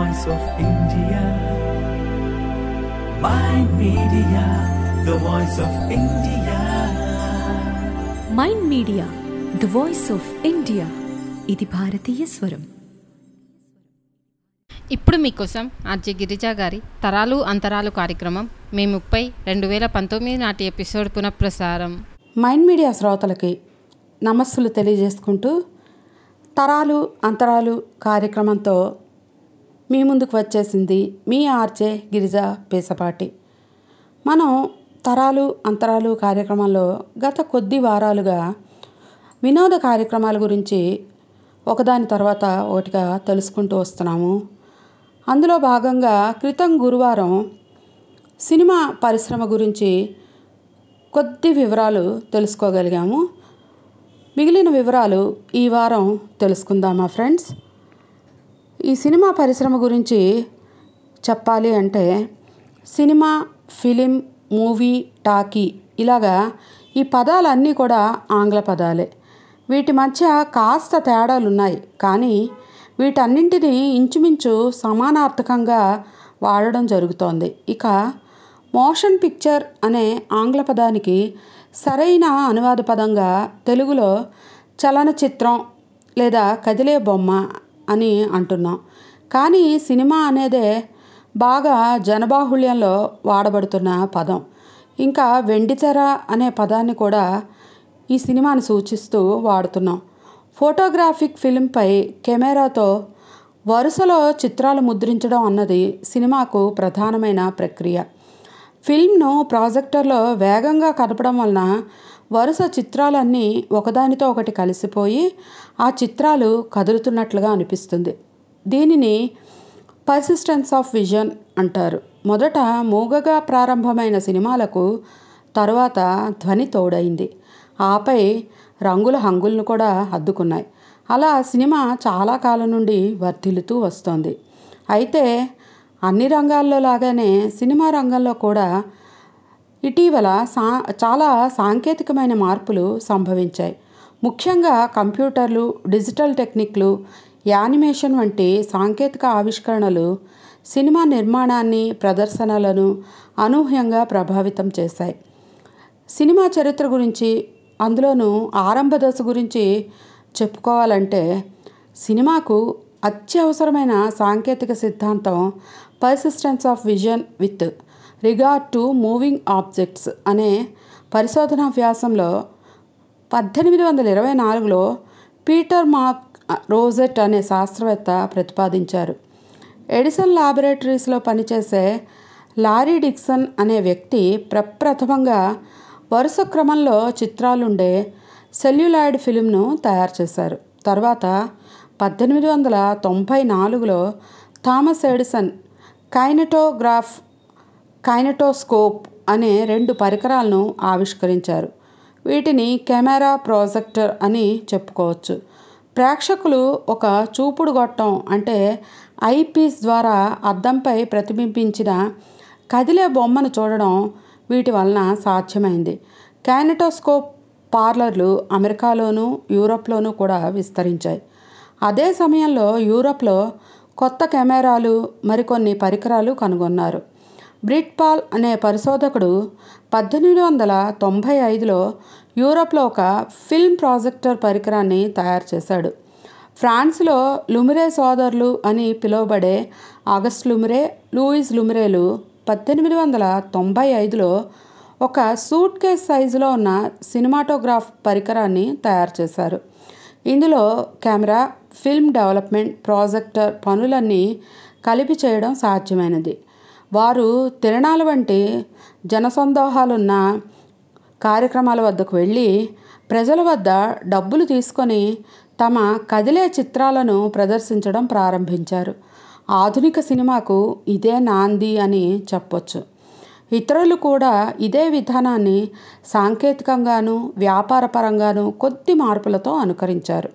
voice of India. Mind Media, the voice of India. Mind Media the voice of India ఇది భారతీయ స్వరం ఇప్పుడు మీకోసం ఆర్జే గిరిజా గారి తరాలు అంతరాలు కార్యక్రమం మే ముప్పై రెండు వేల పంతొమ్మిది నాటి ఎపిసోడ్ పునఃప్రసారం మైండ్ మీడియా శ్రోతలకి నమస్సులు తెలియజేసుకుంటూ తరాలు అంతరాలు కార్యక్రమంతో మీ ముందుకు వచ్చేసింది మీ ఆర్జే గిరిజ పేసపాటి మనం తరాలు అంతరాలు కార్యక్రమంలో గత కొద్ది వారాలుగా వినోద కార్యక్రమాల గురించి ఒకదాని తర్వాత ఒకటిగా తెలుసుకుంటూ వస్తున్నాము అందులో భాగంగా క్రితం గురువారం సినిమా పరిశ్రమ గురించి కొద్ది వివరాలు తెలుసుకోగలిగాము మిగిలిన వివరాలు ఈ వారం తెలుసుకుందామా ఫ్రెండ్స్ ఈ సినిమా పరిశ్రమ గురించి చెప్పాలి అంటే సినిమా ఫిలిం మూవీ టాకీ ఇలాగా ఈ పదాలన్నీ కూడా ఆంగ్ల పదాలే వీటి మధ్య కాస్త తేడాలు ఉన్నాయి కానీ వీటన్నింటినీ ఇంచుమించు సమానార్థకంగా వాడడం జరుగుతోంది ఇక మోషన్ పిక్చర్ అనే ఆంగ్ల పదానికి సరైన అనువాద పదంగా తెలుగులో చలనచిత్రం లేదా కదిలే బొమ్మ అని అంటున్నాం కానీ సినిమా అనేదే బాగా జనబాహుళ్యంలో వాడబడుతున్న పదం ఇంకా వెండితెర అనే పదాన్ని కూడా ఈ సినిమాని సూచిస్తూ వాడుతున్నాం ఫోటోగ్రాఫిక్ ఫిలింపై కెమెరాతో వరుసలో చిత్రాలు ముద్రించడం అన్నది సినిమాకు ప్రధానమైన ప్రక్రియ ఫిల్మ్ను ప్రాజెక్టర్లో వేగంగా కదపడం వలన వరుస చిత్రాలన్నీ ఒకదానితో ఒకటి కలిసిపోయి ఆ చిత్రాలు కదులుతున్నట్లుగా అనిపిస్తుంది దీనిని పర్సిస్టెన్స్ ఆఫ్ విజన్ అంటారు మొదట మూగగా ప్రారంభమైన సినిమాలకు తరువాత ధ్వని తోడైంది ఆపై రంగుల హంగులను కూడా అద్దుకున్నాయి అలా సినిమా చాలా కాలం నుండి వర్ధిల్లుతూ వస్తోంది అయితే అన్ని రంగాల్లో లాగానే సినిమా రంగంలో కూడా ఇటీవల సా చాలా సాంకేతికమైన మార్పులు సంభవించాయి ముఖ్యంగా కంప్యూటర్లు డిజిటల్ టెక్నిక్లు యానిమేషన్ వంటి సాంకేతిక ఆవిష్కరణలు సినిమా నిర్మాణాన్ని ప్రదర్శనలను అనూహ్యంగా ప్రభావితం చేశాయి సినిమా చరిత్ర గురించి అందులోనూ ఆరంభ దశ గురించి చెప్పుకోవాలంటే సినిమాకు అత్యవసరమైన సాంకేతిక సిద్ధాంతం persistence of vision with regard to moving objects అనే పరిశోధనా వ్యాసంలో పద్దెనిమిది వందల ఇరవై నాలుగులో పీటర్ మార్క్ రోజెట్ అనే శాస్త్రవేత్త ప్రతిపాదించారు ఎడిసన్ లాబొరేటరీస్లో పనిచేసే లారీ డిక్సన్ అనే వ్యక్తి ప్రప్రథమంగా వరుస క్రమంలో చిత్రాలుండే సెల్యులాయిడ్ ఫిల్మ్ను తయారు చేశారు తర్వాత పద్దెనిమిది వందల తొంభై నాలుగులో థామస్ ఎడిసన్ కైనటోగ్రాఫ్ కైనటోస్కోప్ అనే రెండు పరికరాలను ఆవిష్కరించారు వీటిని కెమెరా ప్రాజెక్టర్ అని చెప్పుకోవచ్చు ప్రేక్షకులు ఒక చూపుడు గొట్టం అంటే ఐపీస్ ద్వారా అద్దంపై ప్రతిబింబించిన కదిలే బొమ్మను చూడడం వీటి వలన సాధ్యమైంది కైనటోస్కోప్ పార్లర్లు అమెరికాలోనూ యూరోప్లోనూ కూడా విస్తరించాయి అదే సమయంలో యూరోప్లో కొత్త కెమెరాలు మరికొన్ని పరికరాలు కనుగొన్నారు బ్రిట్ పాల్ అనే పరిశోధకుడు పద్దెనిమిది వందల తొంభై ఐదులో యూరోప్లో ఒక ఫిల్మ్ ప్రాజెక్టర్ పరికరాన్ని తయారు చేశాడు ఫ్రాన్స్లో లుమిరే సోదరులు అని పిలువబడే ఆగస్ట్ లుమిరే లూయిస్ లుమిరేలు పద్దెనిమిది వందల తొంభై ఐదులో ఒక సూట్ కేస్ సైజులో ఉన్న సినిమాటోగ్రాఫ్ పరికరాన్ని తయారు చేశారు ఇందులో కెమెరా ఫిల్మ్ డెవలప్మెంట్ ప్రాజెక్టర్ పనులన్నీ కలిపి చేయడం సాధ్యమైనది వారు తిరణాల వంటి జనసందోహాలున్న కార్యక్రమాల వద్దకు వెళ్ళి ప్రజల వద్ద డబ్బులు తీసుకొని తమ కదిలే చిత్రాలను ప్రదర్శించడం ప్రారంభించారు ఆధునిక సినిమాకు ఇదే నాంది అని చెప్పొచ్చు ఇతరులు కూడా ఇదే విధానాన్ని సాంకేతికంగాను వ్యాపారపరంగాను కొద్ది మార్పులతో అనుకరించారు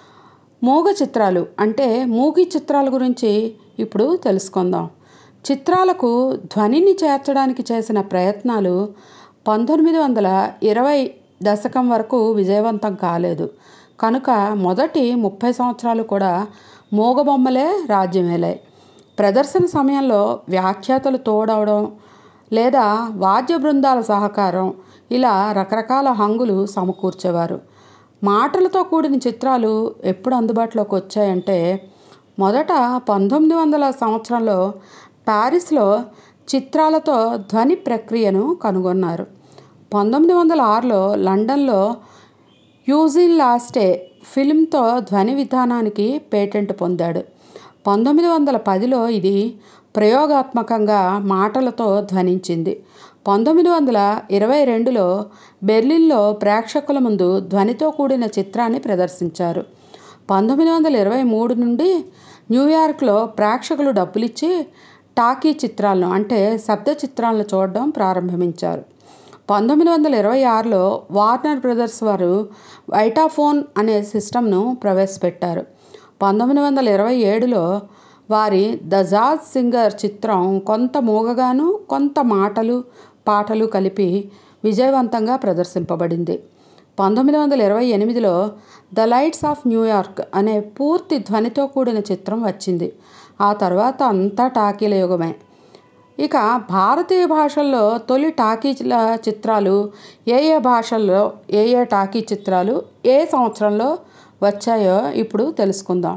మూగ చిత్రాలు అంటే మూగి చిత్రాల గురించి ఇప్పుడు తెలుసుకుందాం చిత్రాలకు ధ్వనిని చేర్చడానికి చేసిన ప్రయత్నాలు పంతొమ్మిది వందల ఇరవై దశకం వరకు విజయవంతం కాలేదు కనుక మొదటి ముప్పై సంవత్సరాలు కూడా మూగబొమ్మలే రాజ్యమేలాయి ప్రదర్శన సమయంలో వ్యాఖ్యాతలు తోడవడం లేదా వాద్య బృందాల సహకారం ఇలా రకరకాల హంగులు సమకూర్చేవారు మాటలతో కూడిన చిత్రాలు ఎప్పుడు అందుబాటులోకి వచ్చాయంటే మొదట పంతొమ్మిది వందల సంవత్సరంలో ప్యారిస్లో చిత్రాలతో ధ్వని ప్రక్రియను కనుగొన్నారు పంతొమ్మిది వందల ఆరులో లండన్లో యూజిన్ లాస్టే ఫిల్మ్తో ధ్వని విధానానికి పేటెంట్ పొందాడు పంతొమ్మిది వందల పదిలో ఇది ప్రయోగాత్మకంగా మాటలతో ధ్వనించింది పంతొమ్మిది వందల ఇరవై రెండులో బెర్లిన్లో ప్రేక్షకుల ముందు ధ్వనితో కూడిన చిత్రాన్ని ప్రదర్శించారు పంతొమ్మిది వందల ఇరవై మూడు నుండి న్యూయార్క్లో ప్రేక్షకులు డబ్బులిచ్చి టాకీ చిత్రాలను అంటే శబ్ద చిత్రాలను చూడడం ప్రారంభించారు పంతొమ్మిది వందల ఇరవై ఆరులో వార్నర్ బ్రదర్స్ వారు వైటాఫోన్ అనే సిస్టమ్ను ప్రవేశపెట్టారు పంతొమ్మిది వందల ఇరవై ఏడులో వారి ద జాజ్ సింగర్ చిత్రం కొంత మూగగాను కొంత మాటలు పాటలు కలిపి విజయవంతంగా ప్రదర్శింపబడింది పంతొమ్మిది వందల ఇరవై ఎనిమిదిలో ద లైట్స్ ఆఫ్ న్యూయార్క్ అనే పూర్తి ధ్వనితో కూడిన చిత్రం వచ్చింది ఆ తర్వాత అంతా టాకీల యుగమే ఇక భారతీయ భాషల్లో తొలి టాకీల చిత్రాలు ఏ ఏ భాషల్లో ఏ ఏ టాకీ చిత్రాలు ఏ సంవత్సరంలో వచ్చాయో ఇప్పుడు తెలుసుకుందాం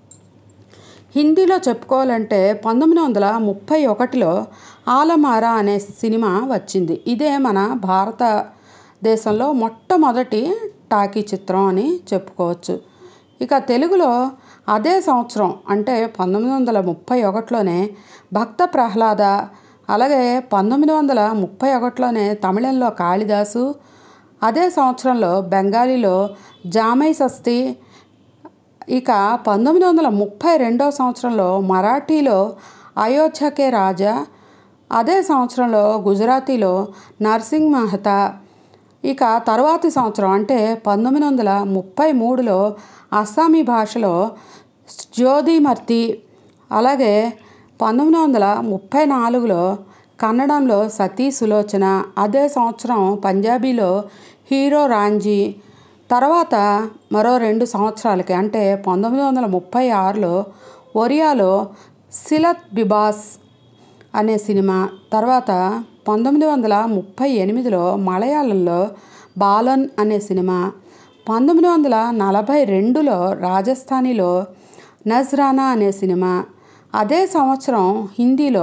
హిందీలో చెప్పుకోవాలంటే పంతొమ్మిది వందల ముప్పై ఒకటిలో ఆలమారా అనే సినిమా వచ్చింది ఇదే మన భారతదేశంలో మొట్టమొదటి టాకీ చిత్రం అని చెప్పుకోవచ్చు ఇక తెలుగులో అదే సంవత్సరం అంటే పంతొమ్మిది వందల ముప్పై ఒకటిలోనే భక్త ప్రహ్లాద అలాగే పంతొమ్మిది వందల ముప్పై ఒకటిలోనే తమిళంలో కాళిదాసు అదే సంవత్సరంలో బెంగాలీలో జామై సస్తి ఇక పంతొమ్మిది వందల ముప్పై రెండో సంవత్సరంలో మరాఠీలో అయోధ్యకే రాజా అదే సంవత్సరంలో గుజరాతీలో నర్సింగ్ మహతా ఇక తర్వాతి సంవత్సరం అంటే పంతొమ్మిది వందల ముప్పై మూడులో అస్సామీ భాషలో జ్యోతిమర్తి అలాగే పంతొమ్మిది వందల ముప్పై నాలుగులో కన్నడంలో సతీ సులోచన అదే సంవత్సరం పంజాబీలో హీరో రాంజీ తర్వాత మరో రెండు సంవత్సరాలకి అంటే పంతొమ్మిది వందల ముప్పై ఆరులో ఒరియాలో సిలత్ బిబాస్ అనే సినిమా తర్వాత పంతొమ్మిది వందల ముప్పై ఎనిమిదిలో మలయాళంలో బాలన్ అనే సినిమా పంతొమ్మిది వందల నలభై రెండులో రాజస్థానీలో నజ్రానా అనే సినిమా అదే సంవత్సరం హిందీలో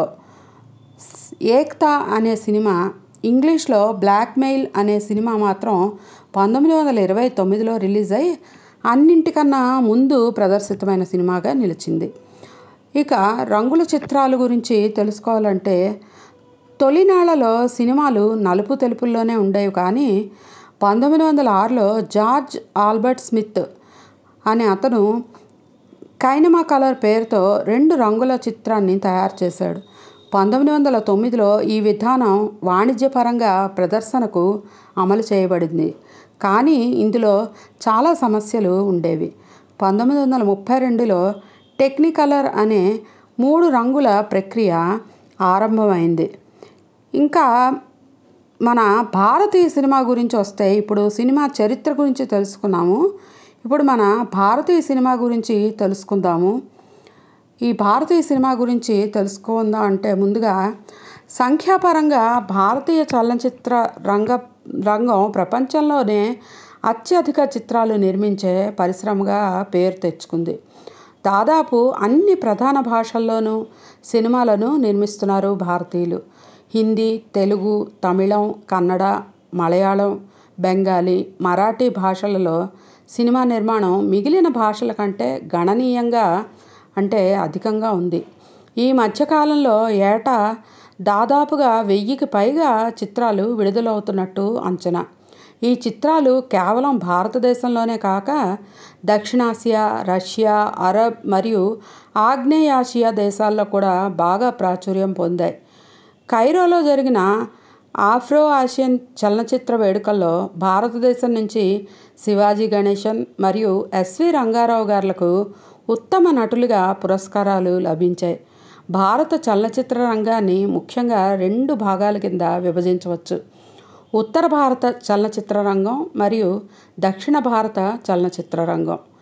ఏక్తా అనే సినిమా ఇంగ్లీష్లో బ్లాక్మెయిల్ అనే సినిమా మాత్రం పంతొమ్మిది వందల ఇరవై తొమ్మిదిలో రిలీజ్ అయి అన్నింటికన్నా ముందు ప్రదర్శితమైన సినిమాగా నిలిచింది ఇక రంగుల చిత్రాల గురించి తెలుసుకోవాలంటే తొలినాళ్లలో సినిమాలు నలుపు తెలుపుల్లోనే ఉండేవి కానీ పంతొమ్మిది వందల ఆరులో జార్జ్ ఆల్బర్ట్ స్మిత్ అనే అతను కైనమా కలర్ పేరుతో రెండు రంగుల చిత్రాన్ని తయారు చేశాడు పంతొమ్మిది వందల తొమ్మిదిలో ఈ విధానం వాణిజ్యపరంగా ప్రదర్శనకు అమలు చేయబడింది కానీ ఇందులో చాలా సమస్యలు ఉండేవి పంతొమ్మిది వందల ముప్పై రెండులో టెక్నికలర్ అనే మూడు రంగుల ప్రక్రియ ఆరంభమైంది ఇంకా మన భారతీయ సినిమా గురించి వస్తే ఇప్పుడు సినిమా చరిత్ర గురించి తెలుసుకున్నాము ఇప్పుడు మన భారతీయ సినిమా గురించి తెలుసుకుందాము ఈ భారతీయ సినిమా గురించి తెలుసుకుందాం అంటే ముందుగా సంఖ్యాపరంగా భారతీయ చలనచిత్ర రంగ రంగం ప్రపంచంలోనే అత్యధిక చిత్రాలు నిర్మించే పరిశ్రమగా పేరు తెచ్చుకుంది దాదాపు అన్ని ప్రధాన భాషల్లోనూ సినిమాలను నిర్మిస్తున్నారు భారతీయులు హిందీ తెలుగు తమిళం కన్నడ మలయాళం బెంగాలీ మరాఠీ భాషలలో సినిమా నిర్మాణం మిగిలిన భాషల కంటే గణనీయంగా అంటే అధికంగా ఉంది ఈ మధ్యకాలంలో ఏటా దాదాపుగా వెయ్యికి పైగా చిత్రాలు విడుదలవుతున్నట్టు అంచనా ఈ చిత్రాలు కేవలం భారతదేశంలోనే కాక దక్షిణాసియా రష్యా అరబ్ మరియు ఆగ్నేయాసియా దేశాల్లో కూడా బాగా ప్రాచుర్యం పొందాయి కైరోలో జరిగిన ఆఫ్రో ఆసియన్ చలనచిత్ర వేడుకల్లో భారతదేశం నుంచి శివాజీ గణేశన్ మరియు ఎస్వి రంగారావు గారులకు ఉత్తమ నటులుగా పురస్కారాలు లభించాయి భారత చలనచిత్ర రంగాన్ని ముఖ్యంగా రెండు భాగాల కింద విభజించవచ్చు ఉత్తర భారత చలనచిత్ర రంగం మరియు దక్షిణ భారత చలనచిత్ర రంగం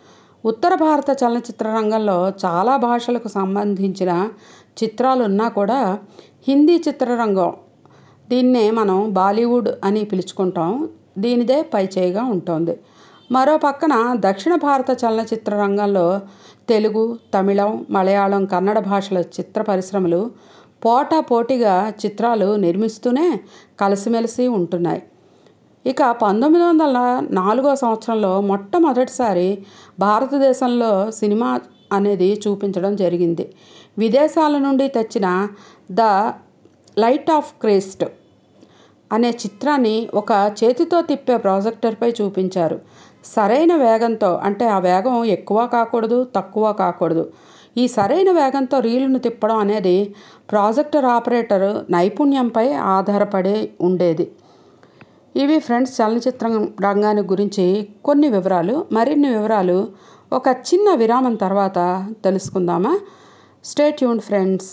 ఉత్తర భారత చలనచిత్ర రంగంలో చాలా భాషలకు సంబంధించిన చిత్రాలు ఉన్నా కూడా హిందీ చిత్రరంగం దీన్నే మనం బాలీవుడ్ అని పిలుచుకుంటాం దీనిదే పైచేయిగా ఉంటుంది మరో పక్కన దక్షిణ భారత చలనచిత్ర రంగంలో తెలుగు తమిళం మలయాళం కన్నడ భాషల చిత్ర పరిశ్రమలు పోటా పోటీగా చిత్రాలు నిర్మిస్తూనే కలిసిమెలిసి ఉంటున్నాయి ఇక పంతొమ్మిది వందల నాలుగో సంవత్సరంలో మొట్టమొదటిసారి భారతదేశంలో సినిమా అనేది చూపించడం జరిగింది విదేశాల నుండి తెచ్చిన ద లైట్ ఆఫ్ క్రైస్ట్ అనే చిత్రాన్ని ఒక చేతితో తిప్పే ప్రాజెక్టర్పై చూపించారు సరైన వేగంతో అంటే ఆ వేగం ఎక్కువ కాకూడదు తక్కువ కాకూడదు ఈ సరైన వేగంతో రీలును తిప్పడం అనేది ప్రాజెక్టర్ ఆపరేటర్ నైపుణ్యంపై ఆధారపడి ఉండేది ఇవి ఫ్రెండ్స్ చలనచిత్రం రంగాన్ని గురించి కొన్ని వివరాలు మరిన్ని వివరాలు ఒక చిన్న విరామం తర్వాత తెలుసుకుందామా స్టే ట్యూన్ ఫ్రెండ్స్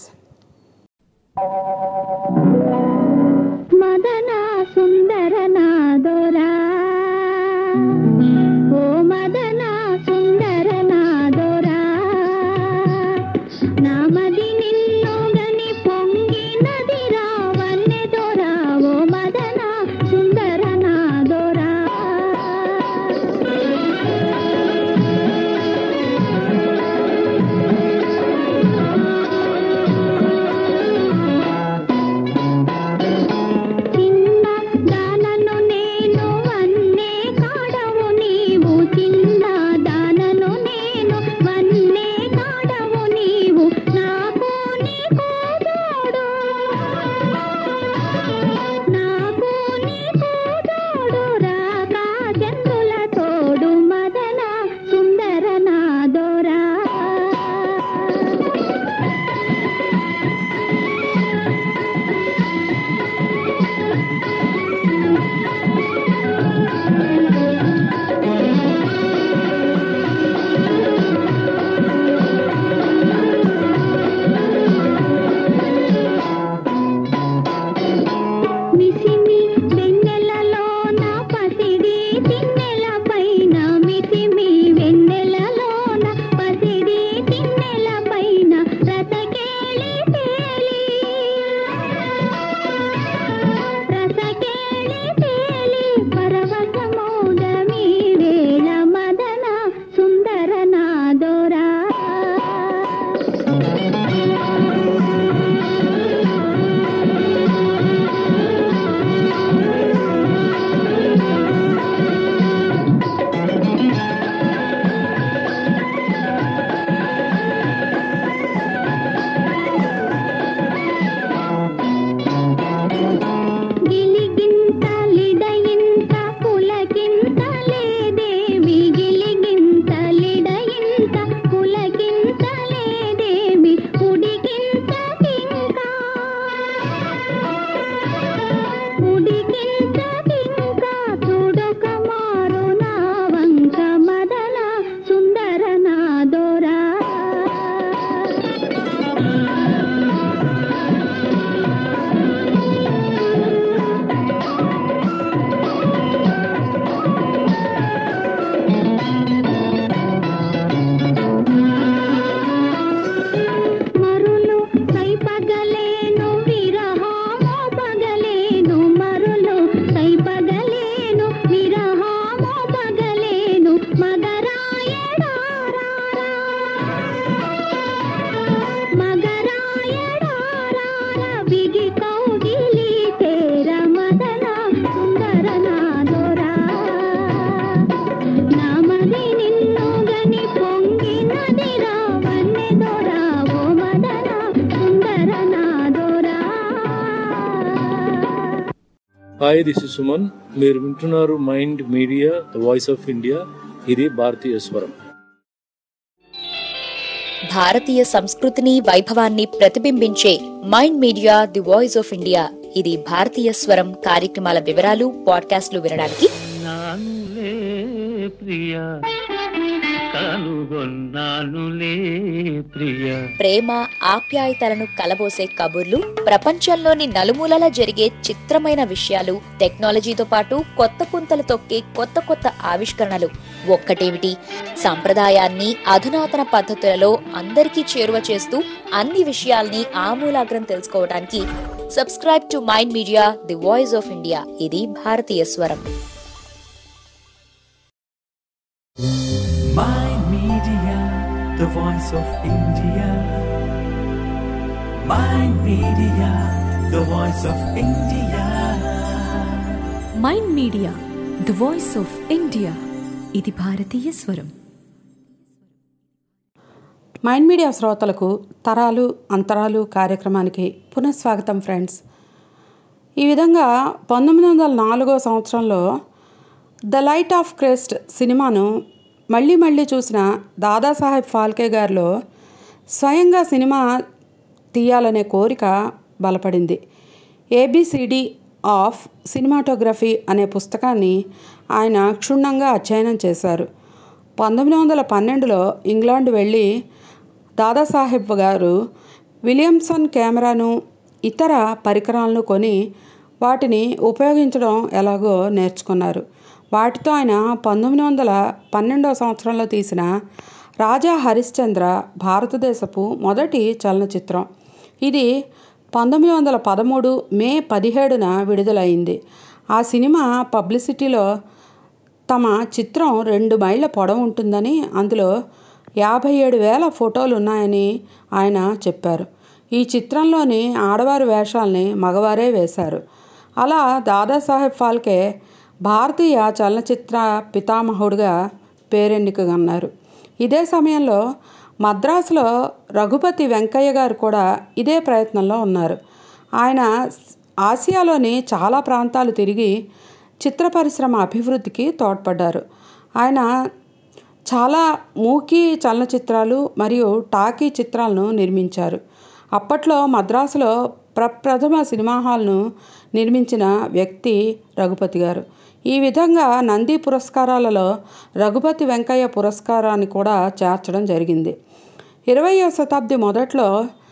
మదన సుందర నాదోరా ఓ మదన సుందర నాదోరా నామది నిన్ను గని పొంగినది రావన్నె దొరా ఓ మదన సుందర నాదోరా చిన్న దానను నేను వన్నే కాడవు నీవు చిన్న దానను నేను వన్నే కాడవు నీవు నాకు నీకు తోడు నాకు నీకు తోడు రాకా చంద్రుల తోడు మదన సుందర నాదోరా మిసిమి వెన్నెలలో నా పసిడి తిన్నెల పైన మిసిమి వెన్నెలలో నా పసిడి తిన్నెల పైన రసకేళి తేలి రసకేళి తేలి పరవశమోదమి వేళ మదన సుందర నాదోరా గిలిగింత లిడయింత పులకింత లేదేమి గిలిగింత లిడయింత పులకింత లేదేమి ఉడికింత కింకా ఉడికింత కింకా తుడక మారు నా వంక మదన సుందర నాదోరా మరులు కై పగలేను విరహామో పగలేను మరులు కై పగలేను విరహామో పగలేను మగరాయడారా మగరాయడారా బిగి కౌగిలి తేర మదన సుందర నాదోరా నామది నిన్ను గని పొంగినది రావన్నె దొరా ఓ మదన సుందర నాదోరా హాయ్ దిస్ ఇస్ సుమన్ మీరు వింటున్నారు Mind Media the voice of India ఇది భారతీయ స్వరం భారతీయ సంస్కృతిని వైభవాన్ని ప్రతిబింబించే Mind Media the voice of India ఇది భారతీయ స్వరం కార్యక్రమాల వివరాలు పాడ్కాస్ట్లు వినడానికి నానులే ప్రియ కనుగొన్నానులే ప్రియ ప్రేమ ఆప్యాయతలను కలబోసే కబుర్లు ప్రపంచంలోని నలుమూలలా జరిగే చిత్రమైన విషయాలు టెక్నాలజీతో పాటు కొత్త పుంతలు తొక్కే కొత్త కొత్త ఆవిష్కరణలు ఒక్కటేమిటి సంప్రదాయాన్ని అధునాతన పద్ధతులలో అందరికీ చేరువ చేస్తూ అన్ని విషయాల్ని ఆమూలాగ్రం తెలుసుకోవడానికి subscribe to Mind Media the voice of India ఇది భారతీయ స్వరం Mind Media, the voice of India. Mind Media, the voice of India. Mind Media the voice of India ఇది భారతీయ స్వరం మైండ్ మీడియా శ్రోతలకు తరాలు అంతరాలు కార్యక్రమానికి పునఃస్వాగతం ఫ్రెండ్స్ ఈ విధంగా పంతొమ్మిది వందల నాలుగో సంవత్సరంలో ద లైట్ ఆఫ్ క్రెస్ట్ సినిమాను మళ్ళీ మళ్ళీ చూసిన దాదాసాహెబ్ ఫాల్కే గారిలో స్వయంగా సినిమా తీయాలనే కోరిక బలపడింది ఏబిసిడి ఆఫ్ సినిమాటోగ్రఫీ అనే పుస్తకాన్ని ఆయన క్షుణ్ణంగా అధ్యయనం చేశారు పంతొమ్మిది వందల పన్నెండులో ఇంగ్లాండ్ వెళ్ళి దాదాసాహెబ్ గారు విలియమ్సన్ కెమెరాను ఇతర పరికరాలను కొని వాటిని ఉపయోగించడం ఎలాగో నేర్చుకున్నారు వాటితో ఆయన పంతొమ్మిది వందల పన్నెండవ సంవత్సరంలో తీసిన రాజా హరిశ్చంద్ర భారతదేశపు మొదటి చలనచిత్రం ఇది పంతొమ్మిది వందల పదమూడు మే పదిహేడున విడుదలైంది ఆ సినిమా పబ్లిసిటీలో తమ చిత్రం రెండు మైళ్ళ పొడవు ఉంటుందని అందులో యాభై ఏడు వేల ఫోటోలు ఉన్నాయని ఆయన చెప్పారు ఈ చిత్రంలోని ఆడవారి వేషాల్ని మగవారే వేశారు అలా దాదాసాహెబ్ ఫాల్కే భారతీయ చలనచిత్ర పితామహుడిగా పేరెన్నికగన్నారు ఇదే సమయంలో మద్రాసులో రఘుపతి వెంకయ్య గారు కూడా ఇదే ప్రయత్నంలో ఉన్నారు ఆయన ఆసియాలోని చాలా ప్రాంతాలు తిరిగి చిత్ర పరిశ్రమ అభివృద్ధికి తోడ్పడ్డారు ఆయన చాలా మూకీ చలనచిత్రాలు మరియు టాకీ చిత్రాలను నిర్మించారు అప్పట్లో మద్రాసులో ప్రప్రథమ సినిమా హాల్ను నిర్మించిన వ్యక్తి రఘుపతి గారు ఈ విధంగా నంది పురస్కారాలలో రఘుపతి వెంకయ్య పురస్కారాన్ని కూడా చేర్చడం జరిగింది ఇరవయో శతాబ్ది మొదట్లో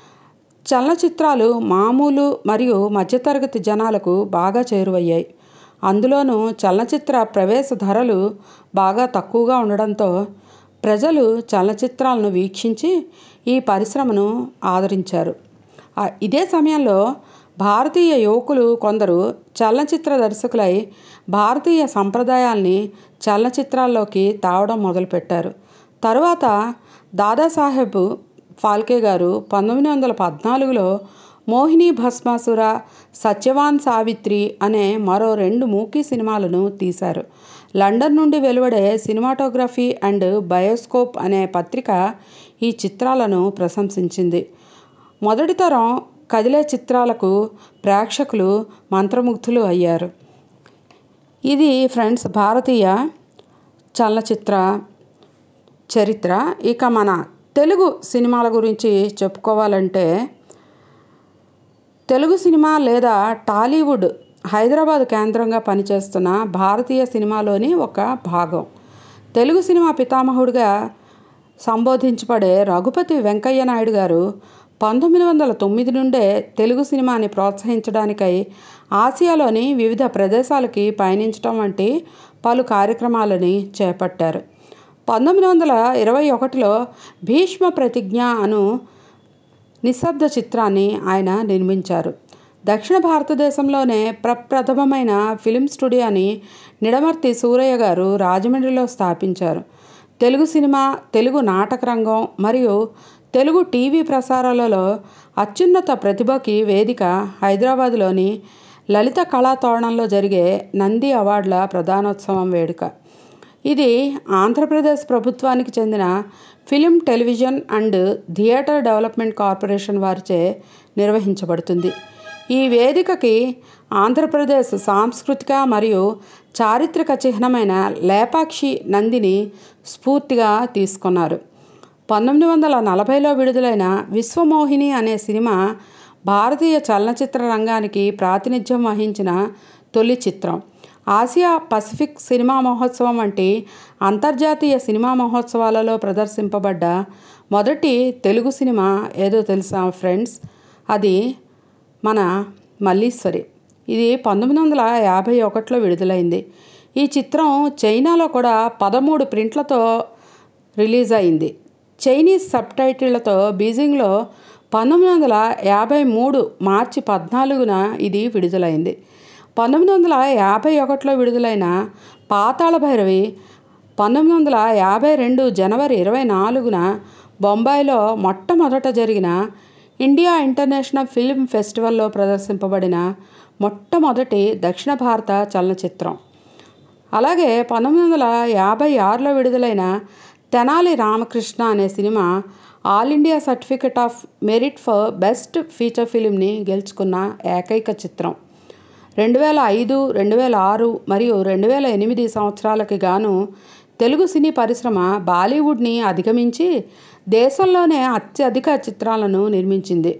చలనచిత్రాలు మామూలు మరియు మధ్యతరగతి జనాలకు బాగా చేరువయ్యాయి అందులోనూ చలనచిత్ర ప్రవేశ ధరలు బాగా తక్కువగా ఉండడంతో ప్రజలు చలనచిత్రాలను వీక్షించి ఈ పరిశ్రమను ఆదరించారు ఆ, ఇదే సమయంలో భారతీయ యువకులు కొందరు చలనచిత్ర దర్శకులై భారతీయ సంప్రదాయాల్ని చలనచిత్రాల్లోకి తావడం మొదలుపెట్టారు తరువాత దాదాసాహెబ్ ఫాల్కే గారు పంతొమ్మిది వందల పద్నాలుగులో మోహిని భస్మాసుర సత్యవాన్ సావిత్రి అనే మరో రెండు మూకీ సినిమాలను తీశారు లండన్ నుండి వెలువడే సినిమాటోగ్రఫీ అండ్ బయోస్కోప్ అనే పత్రిక ఈ చిత్రాలను ప్రశంసించింది మొదటి తరం కదిలే చిత్రాలకు ప్రేక్షకులు మంత్రముగ్ధులు అయ్యారు ఇది ఫ్రెండ్స్ భారతీయ చలనచిత్ర చరిత్ర ఇక మన తెలుగు సినిమాల గురించి చెప్పుకోవాలంటే తెలుగు సినిమా లేదా టాలీవుడ్ హైదరాబాద్ కేంద్రంగా పనిచేస్తున్న భారతీయ సినిమాలోని ఒక భాగం తెలుగు సినిమా పితామహుడిగా సంబోధించబడే రఘుపతి వెంకయ్య నాయుడు గారు పంతొమ్మిది వందల తొమ్మిది నుండే తెలుగు సినిమాని ప్రోత్సహించడానికై ఆసియాలోని వివిధ ప్రదేశాలకి పయనించడం వంటి పలు కార్యక్రమాలని చేపట్టారు పంతొమ్మిది వందల ఇరవై ఒకటిలో భీష్మ ప్రతిజ్ఞ అను నిశ్శబ్ద చిత్రాన్ని ఆయన నిర్మించారు దక్షిణ భారతదేశంలోనే ప్రప్రథమమైన ఫిలిం స్టూడియోని నిడమర్తి సూరయ్య గారు రాజమండ్రిలో స్థాపించారు తెలుగు సినిమా తెలుగు నాటక రంగం మరియు తెలుగు టీవీ ప్రసారాలలో అత్యున్నత ప్రతిభకి వేదిక హైదరాబాద్లోని లలిత కళాతోరణంలో జరిగే నంది అవార్డుల ప్రధానోత్సవం వేడుక ఇది ఆంధ్రప్రదేశ్ ప్రభుత్వానికి చెందిన film television and theatre development corporation వారిచే నిర్వహించబడుతుంది ఈ వేదికకి ఆంధ్రప్రదేశ్ సాంస్కృతిక మరియు చారిత్రక చిహ్నమైన లేపాక్షి నందిని స్ఫూర్తిగా తీసుకున్నారు పంతొమ్మిది వందల నలభైలో విడుదలైన విశ్వమోహిని అనే సినిమా భారతీయ చలనచిత్ర రంగానికి ప్రాతినిధ్యం వహించిన తొలి చిత్రం ఆసియా పసిఫిక్ సినిమా మహోత్సవం వంటి అంతర్జాతీయ సినిమా మహోత్సవాలలో ప్రదర్శింపబడ్డ మొదటి తెలుగు సినిమా ఏదో తెలుసా ఫ్రెండ్స్ అది మన మల్లీశ్వరి ఇది పంతొమ్మిది వందల యాభై ఒకటిలో విడుదలైంది ఈ చిత్రం చైనాలో కూడా పదమూడు ప్రింట్లతో రిలీజ్ అయింది చైనీస్ సబ్ టైటిళ్లతో బీజింగ్లో పంతొమ్మిది వందల యాభై మూడు మార్చి పద్నాలుగున ఇది విడుదలైంది పంతొమ్మిది వందల యాభై ఒకటిలో విడుదలైన పాతాళ భైరవి పంతొమ్మిది వందల యాభై రెండు జనవరి ఇరవై నాలుగున బొంబాయిలో మొట్టమొదట జరిగిన ఇండియా ఇంటర్నేషనల్ ఫిల్మ్ ఫెస్టివల్లో ప్రదర్శింపబడిన మొట్టమొదటి దక్షిణ భారత చలనచిత్రం అలాగే పంతొమ్మిది వందల యాభై ఆరులో విడుదలైన తెనాలి రామకృష్ణ అనే cinema all India certificate of merit for best feature ఫిలింని గెలుచుకున్న ఏకైక చిత్రం రెండు వేల ఐదు రెండు వేల ఆరు మరియు రెండు వేల ఎనిమిది సంవత్సరాలకి గాను తెలుగు సినీ పరిశ్రమ బాలీవుడ్ని అధిగమించి దేశంలోనే అత్యధిక చిత్రాలను నిర్మించింది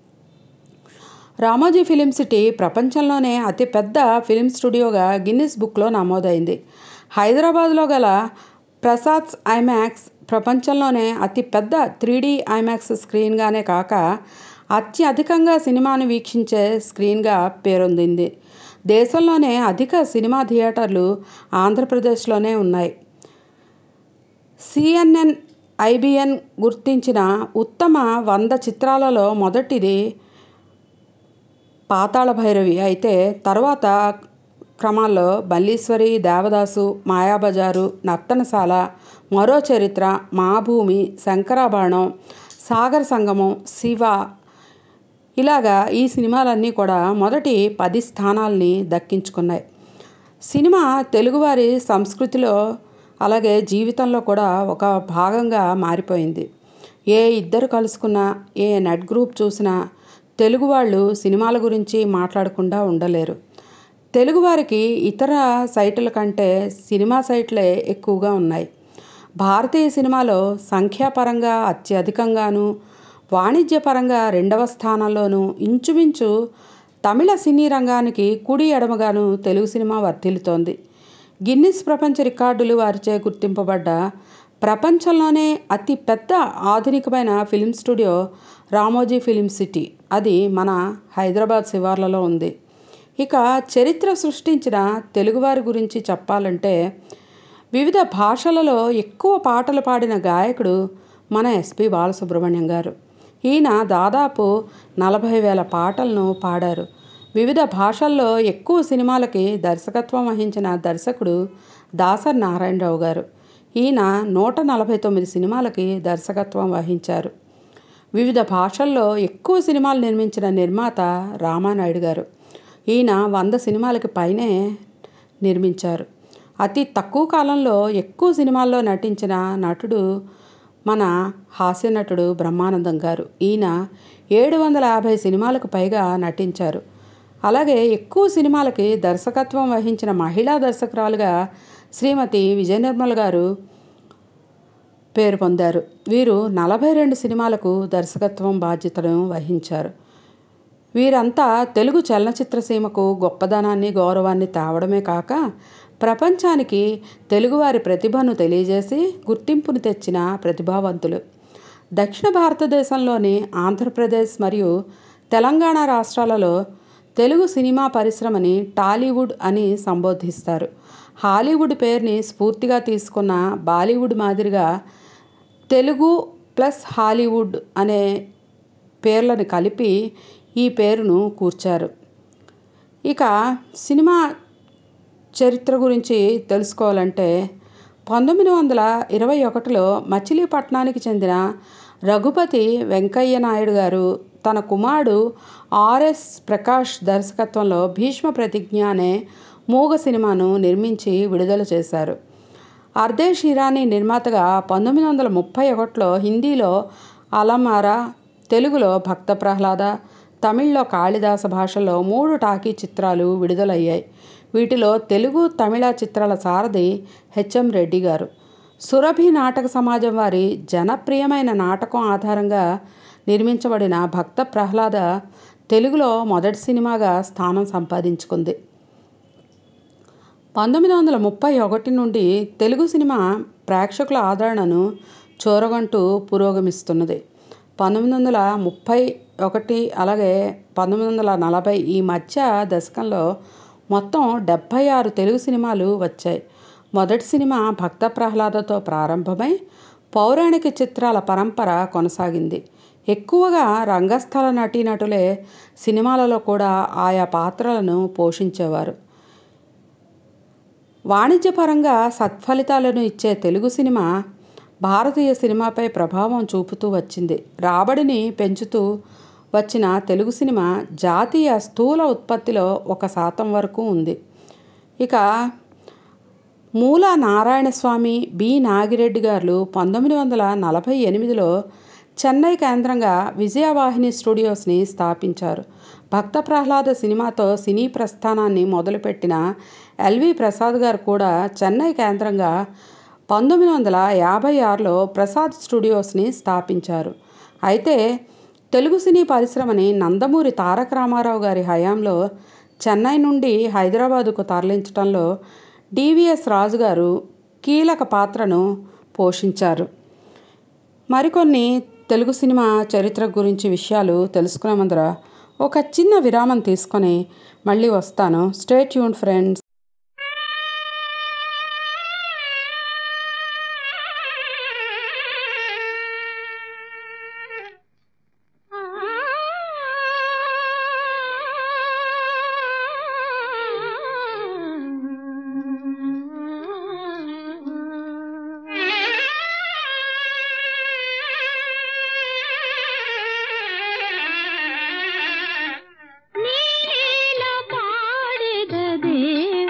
రామోజీ ఫిలిం సిటీ ప్రపంచంలోనే అతిపెద్ద ఫిలిం స్టూడియోగా గిన్నిస్ బుక్లో నమోదైంది హైదరాబాద్లో గల ప్రసాద్స్ ఐమాక్స్ ప్రపంచంలోనే అతిపెద్ద త్రీ డీ ఐమాక్స్ స్క్రీన్గానే కాక అత్యధికంగా సినిమాను వీక్షించే స్క్రీన్గా పేరొందింది దేశంలోనే అధిక సినిమా థియేటర్లు ఆంధ్రప్రదేశ్లోనే ఉన్నాయి సిఎన్ఎన్ ఐబిఎన్ గుర్తించిన ఉత్తమ వంద చిత్రాలలో మొదటిది పాతాళ భైరవి అయితే తర్వాత క్రమాల్లో మల్లీశ్వరి దేవదాసు మాయాబజారు నర్తనశాల మరో చరిత్ర మా భూమి శంకరాభరణం సాగర సంగమం శివ ఇలాగా ఈ సినిమాలన్నీ కూడా మొదటి పది స్థానాల్ని దక్కించుకున్నాయి సినిమా తెలుగువారి సంస్కృతిలో అలాగే జీవితంలో కూడా ఒక భాగంగా మారిపోయింది ఏ ఇద్దరు కలుసుకున్నా ఏ నెట్ గ్రూప్ చూసినా తెలుగు వాళ్ళు సినిమాల గురించి మాట్లాడకుండా ఉండలేరు తెలుగువారికి ఇతర సైట్ల కంటే సినిమా సైట్లే ఎక్కువగా ఉన్నాయి భారతీయ సినిమాలో సంఖ్యాపరంగా అత్యధికంగాను వాణిజ్యపరంగా రెండవ స్థానంలోనూ ఇంచుమించు తమిళ సినీ రంగానికి కుడి ఎడమగాను తెలుగు సినిమా వర్ధిల్లుతోంది గిన్నిస్ ప్రపంచ రికార్డులు వారిచే గుర్తింపబడ్డ ప్రపంచంలోనే అతి పెద్ద ఆధునికమైన film studio Ramoji film city అది మన హైదరాబాద్ శివార్లలో ఉంది ఇక చరిత్ర సృష్టించిన తెలుగువారి గురించి చెప్పాలంటే వివిధ భాషలలో ఎక్కువ పాటలు పాడిన గాయకుడు మన ఎస్పి బాలసుబ్రహ్మణ్యం గారు ఈయన దాదాపు నలభై వేల పాటలను పాడారు వివిధ భాషల్లో ఎక్కువ సినిమాలకి దర్శకత్వం వహించిన దర్శకుడు దాసర్ నారాయణరావు గారు ఈయన నూట నలభై తొమ్మిది సినిమాలకి దర్శకత్వం వహించారు వివిధ భాషల్లో ఎక్కువ సినిమాలు నిర్మించిన నిర్మాత రామానాయుడు గారు ఈయన వంద సినిమాలకి పైనే నిర్మించారు అతి తక్కువ కాలంలో ఎక్కువ సినిమాల్లో నటించిన నటుడు మన హాస్య నటుడు బ్రహ్మానందం గారు ఈయన ఏడు వందల యాభై సినిమాలకు పైగా నటించారు అలాగే ఎక్కువ సినిమాలకి దర్శకత్వం వహించిన మహిళా దర్శకురాలుగా శ్రీమతి విజయనిర్మల్ గారు పేరు పొందారు వీరు నలభై రెండు సినిమాలకు దర్శకత్వం బాధ్యతను వహించారు వీరంతా తెలుగు చలనచిత్ర సీమకు గొప్పదనాన్ని గౌరవాన్ని తేవడమే కాక ప్రపంచానికి తెలుగువారి ప్రతిభను తెలియజేసి గుర్తింపును తెచ్చిన ప్రతిభావంతులు దక్షిణ భారతదేశంలోని ఆంధ్రప్రదేశ్ మరియు తెలంగాణ రాష్ట్రాలలో తెలుగు సినిమా పరిశ్రమని టాలీవుడ్ అని సంబోధిస్తారు హాలీవుడ్ పేరుని స్ఫూర్తిగా తీసుకున్న బాలీవుడ్ మాదిరిగా తెలుగు ప్లస్ హాలీవుడ్ అనే పేర్లను కలిపి ఈ పేరును కూర్చారు ఇక సినిమా చరిత్ర గురించి తెలుసుకోవాలంటే పంతొమ్మిది వందల ఇరవై ఒకటిలో మచిలీపట్నానికి చెందిన రఘుపతి వెంకయ్య నాయుడు గారు తన కుమారుడు ఆర్ఎస్ ప్రకాష్ దర్శకత్వంలో భీష్మ ప్రతిజ్ఞ అనే మూగ సినిమాను నిర్మించి విడుదల చేశారు అర్దేశ్ ఇరానీ నిర్మాతగా పంతొమ్మిది వందల ముప్పై ఒకటిలో హిందీలో అలమారా తెలుగులో భక్త ప్రహ్లాద తమిళ్లో కాళిదాస భాషలో మూడు టాకీ చిత్రాలు విడుదలయ్యాయి వీటిలో తెలుగు తమిళ చిత్రాల సారథి హెచ్ఎం రెడ్డి గారు సురభి నాటక సమాజం వారి జనప్రియమైన నాటకం ఆధారంగా నిర్మించబడిన భక్త ప్రహ్లాద తెలుగులో మొదటి సినిమాగా స్థానం సంపాదించుకుంది పంతొమ్మిది వందల ముప్పై ఒకటి నుండి తెలుగు సినిమా ప్రేక్షకుల ఆదరణను చూరగంటూ పురోగమిస్తున్నది పంతొమ్మిది వందల ముప్పై ఒకటి అలాగే పంతొమ్మిది వందల నలభై ఈ మధ్య దశకంలో మొత్తం డెబ్భై ఆరు తెలుగు సినిమాలు వచ్చాయి మొదటి సినిమా భక్త ప్రహ్లాదతో ప్రారంభమై పౌరాణిక చిత్రాల పరంపర కొనసాగింది ఎక్కువగా రంగస్థల నటీనటులే సినిమాలలో కూడా ఆయా పాత్రలను పోషించేవారు వాణిజ్యపరంగా సత్ఫలితాలను ఇచ్చే తెలుగు సినిమా భారతీయ సినిమాపై ప్రభావం చూపుతూ వచ్చింది రాబడిని పెంచుతూ వచ్చిన తెలుగు సినిమా జాతీయ స్థూల ఉత్పత్తిలో ఒక శాతం వరకు ఉంది ఇక మూల నారాయణస్వామి బి నాగిరెడ్డి గారు పంతొమ్మిది వందల నలభై ఎనిమిదిలో చెన్నై కేంద్రంగా విజయవాహిని స్టూడియోస్ని స్థాపించారు భక్త ప్రహ్లాద సినిమాతో సినీ ప్రస్థానాన్ని మొదలుపెట్టిన ఎల్వి ప్రసాద్ గారు కూడా చెన్నై కేంద్రంగా పంతొమ్మిది వందల యాభై ఆరులో ప్రసాద్ స్టూడియోస్ని స్థాపించారు అయితే తెలుగు సినీ పరిశ్రమని నందమూరి తారక రామారావు గారి హయాంలో చెన్నై నుండి హైదరాబాదుకు తరలించడంలో డివిఎస్ రాజు గారు కీలక పాత్రను పోషించారు మరికొన్ని తెలుగు సినిమా చరిత్ర గురించి విషయాలు తెలుసుకునే ముందర ఒక చిన్న విరామం తీసుకొని మళ్ళీ వస్తాను స్టే ట్యూన్ ఫ్రెండ్స్ ನೀಲ ಪಾಡಿದ ದೇವ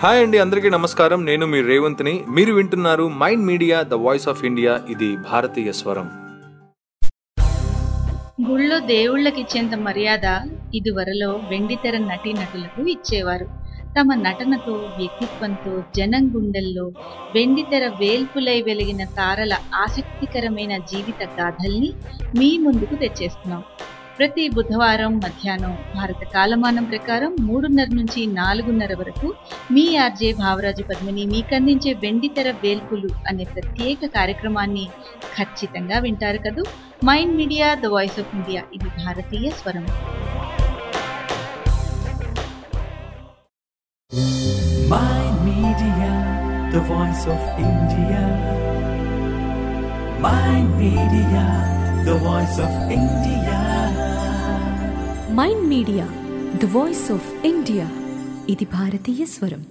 హాయ్ అండి అందరికీ నమస్కారం నేను మీ రేవంత్ని మీరు వింటున్నారు Mind Media the voice of India ఇది భారతీయ స్వరం గుళ్ళో దేవుళ్ళకిచ్చేంత మర్యాద ఇదివరలో వెండితెర నటీనటులకు ఇచ్చేవారు తమ నటనతో వ్యక్తిత్వంతో జనం గుండెల్లో వెండితెర వేల్పులై వెలిగిన తారల ఆసక్తికరమైన జీవిత గాథల్ని మీ ముందుకు తెచ్చేస్తున్నాం ప్రతి బుధవారం మధ్యాహ్నం భారత కాలమానం ప్రకారం మూడున్నర నుంచి నాలుగున్నర వరకు మీ ఆర్జే భావరాజు పద్మిని మీకందించే వెండితెర వేల్పులు అనే ప్రత్యేక కార్యక్రమాన్ని ఖచ్చితంగా వింటారు కదూ Mind Media the voice of India ఇది భారతీయ స్వరం Mind Media, the voice of India. Mind Media, the voice of India. Mind Media the voice of India ఇది భారతీయ స్వరం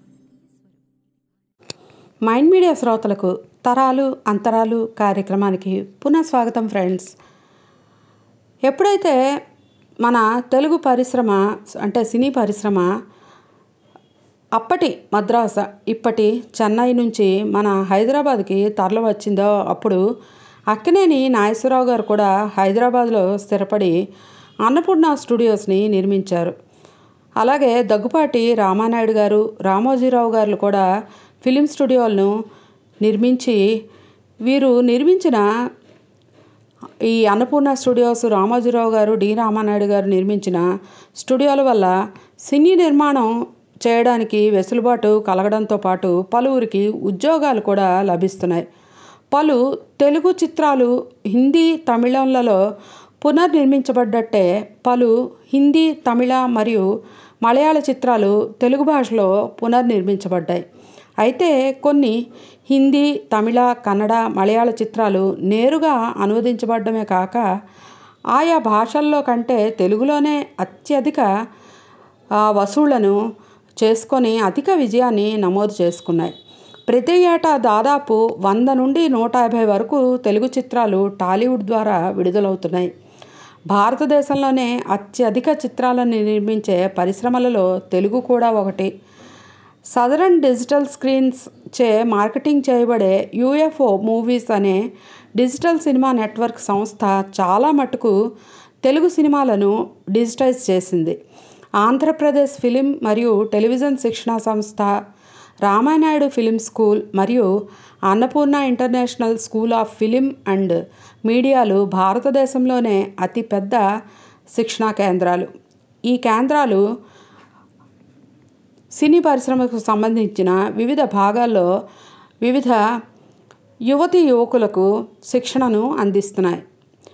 మైండ్ మీడియా శ్రోతలకు తరాలు అంతరాలు కార్యక్రమానికి పునః స్వాగతం ఫ్రెండ్స్ ఎప్పుడైతే మన తెలుగు పరిశ్రమ అంటే సినీ పరిశ్రమ అప్పటి మద్రాస ఇప్పటి చెన్నై నుంచి మన హైదరాబాద్కి తరలి వచ్చిందో అప్పుడు అక్కినేని నాగేశ్వరరావు గారు కూడా హైదరాబాద్లో స్థిరపడి అన్నపూర్ణ స్టూడియోస్ని నిర్మించారు అలాగే దగ్గుపాటి రామానాయుడు గారు రామోజీరావు గారు కూడా ఫిలిం స్టూడియోలను నిర్మించి వీరు నిర్మించిన ఈ అన్నపూర్ణ స్టూడియోస్ రామోజీరావు గారు డి రామానాయుడు గారు నిర్మించిన స్టూడియోల వల్ల సినీ నిర్మాణం చేయడానికి వెసులుబాటు కలగడంతో పాటు పలువురికి ఉద్యోగాలు కూడా లభిస్తున్నాయి పలు తెలుగు చిత్రాలు హిందీ తమిళంలలో పునర్నిర్మించబడ్డట్టే పలు హిందీ తమిళ మరియు మలయాళ చిత్రాలు తెలుగు భాషలో పునర్నిర్మించబడ్డాయి అయితే కొన్ని హిందీ తమిళ కన్నడ మలయాళ చిత్రాలు నేరుగా అనువదించబడమే కాక ఆయా భాషల్లో కంటే తెలుగులోనే అత్యధిక ఆ, వసూళ్లను చేసుకొని అధిక విజయాన్ని నమోదు చేసుకున్నాయి ప్రతి ఏటా దాదాపు వంద నుండి నూట యాభై వరకు తెలుగు చిత్రాలు టాలీవుడ్ ద్వారా విడుదలవుతున్నాయి భారతదేశంలోనే అత్యధిక చిత్రాలను నిర్మించే పరిశ్రమలలో తెలుగు కూడా ఒకటి సదరన్ డిజిటల్ స్క్రీన్స్ చే మార్కెటింగ్ చేయబడే యూఎఫ్ఓ మూవీస్ అనే డిజిటల్ సినిమా నెట్వర్క్ సంస్థ చాలా మటుకు తెలుగు సినిమాలను డిజిటైజ్ చేసింది ఆంధ్రప్రదేశ్ ఫిలిం మరియు టెలివిజన్ శిక్షణా సంస్థ రామానాయుడు ఫిలిం స్కూల్ మరియు Annapurna international school of film and మీడియాలు భారతదేశంలోనే అతిపెద్ద శిక్షణా కేంద్రాలు ఈ కేంద్రాలు సినీ పరిశ్రమకు సంబంధించిన వివిధ భాగాల్లో వివిధ యువతి యువకులకు శిక్షణను అందిస్తున్నాయి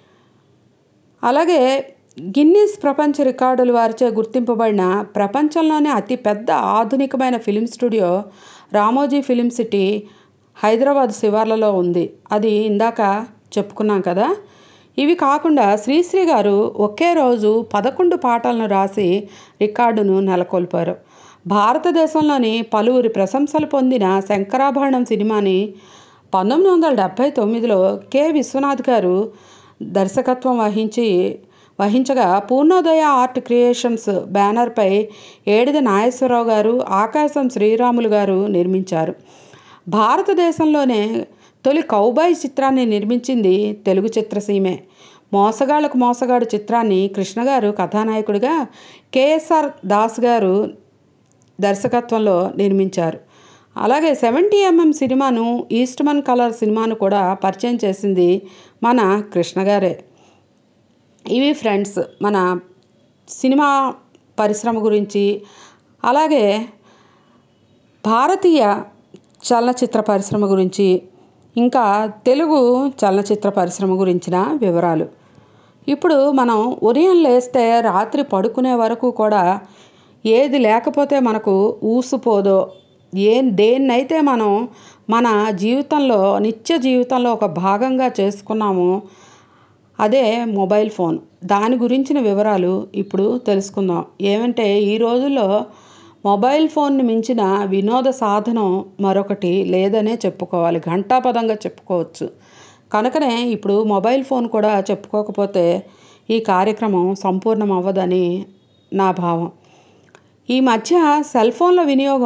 అలాగే గిన్నీస్ ప్రపంచ రికార్డుల వారిచే గుర్తింపబడిన ప్రపంచంలోనే అతి పెద్ద ఆధునికమైన film studio Ramoji film city Hyderabad శివార్లలో ఉంది అది ఇందాక చెప్పుకున్నాం కదా ఇవి కాకుండా శ్రీశ్రీ గారు ఒకే రోజు పదకొండు పాటలను రాసి రికార్డును నెలకొల్పారు భారతదేశంలోని పలువురి ప్రశంసలు పొందిన శంకరాభరణం సినిమాని పంతొమ్మిది వందల డెబ్భై తొమ్మిదిలో కె విశ్వనాథ్ గారు దర్శకత్వం వహించి వహించగా పూర్ణోదయ ఆర్ట్ క్రియేషన్స్ బ్యానర్పై ఏడిద నాగేశ్వరరావు గారు ఆకాశం శ్రీరాములు గారు నిర్మించారు భారతదేశంలోనే తొలి కౌబాయ్ చిత్రాన్ని నిర్మించింది తెలుగు చిత్రసీమే మోసగాళ్లకు మోసగాడు చిత్రాన్ని కృష్ణ గారు కథానాయకుడిగా కేఎస్ఆర్ దాస్ గారు దర్శకత్వంలో నిర్మించారు అలాగే సెవెంటీ ఎంఎం సినిమాను ఈస్ట్మన్ కలర్ సినిమాను కూడా పరిచయం చేసింది మన కృష్ణ గారే ఇవి ఫ్రెండ్స్ మన సినిమా పరిశ్రమ గురించి అలాగే భారతీయ చలనచిత్ర పరిశ్రమ గురించి ఇంకా తెలుగు చలనచిత్ర పరిశ్రమ గురించిన వివరాలు ఇప్పుడు మనం ఉదయం లేస్తే రాత్రి పడుకునే వరకు కూడా ఏది లేకపోతే మనకు ఊసిపోదో ఏ దేన్నైతే మనం మన జీవితంలో నిత్య జీవితంలో ఒక భాగంగా చేసుకున్నామో అదే మొబైల్ ఫోన్ దాని గురించిన వివరాలు ఇప్పుడు తెలుసుకుందాం ఏమంటే ఈ రోజుల్లో మొబైల్ ఫోన్ని మించిన వినోద సాధనం మరొకటి లేదనే చెప్పుకోవాలి ఘంటాపదంగా చెప్పుకోవచ్చు కనుకనే ఇప్పుడు మొబైల్ ఫోన్ కూడా చెప్పుకోకపోతే ఈ కార్యక్రమం సంపూర్ణం అవ్వదని నా భావం ఈ మధ్య సెల్ ఫోన్ల వినియోగం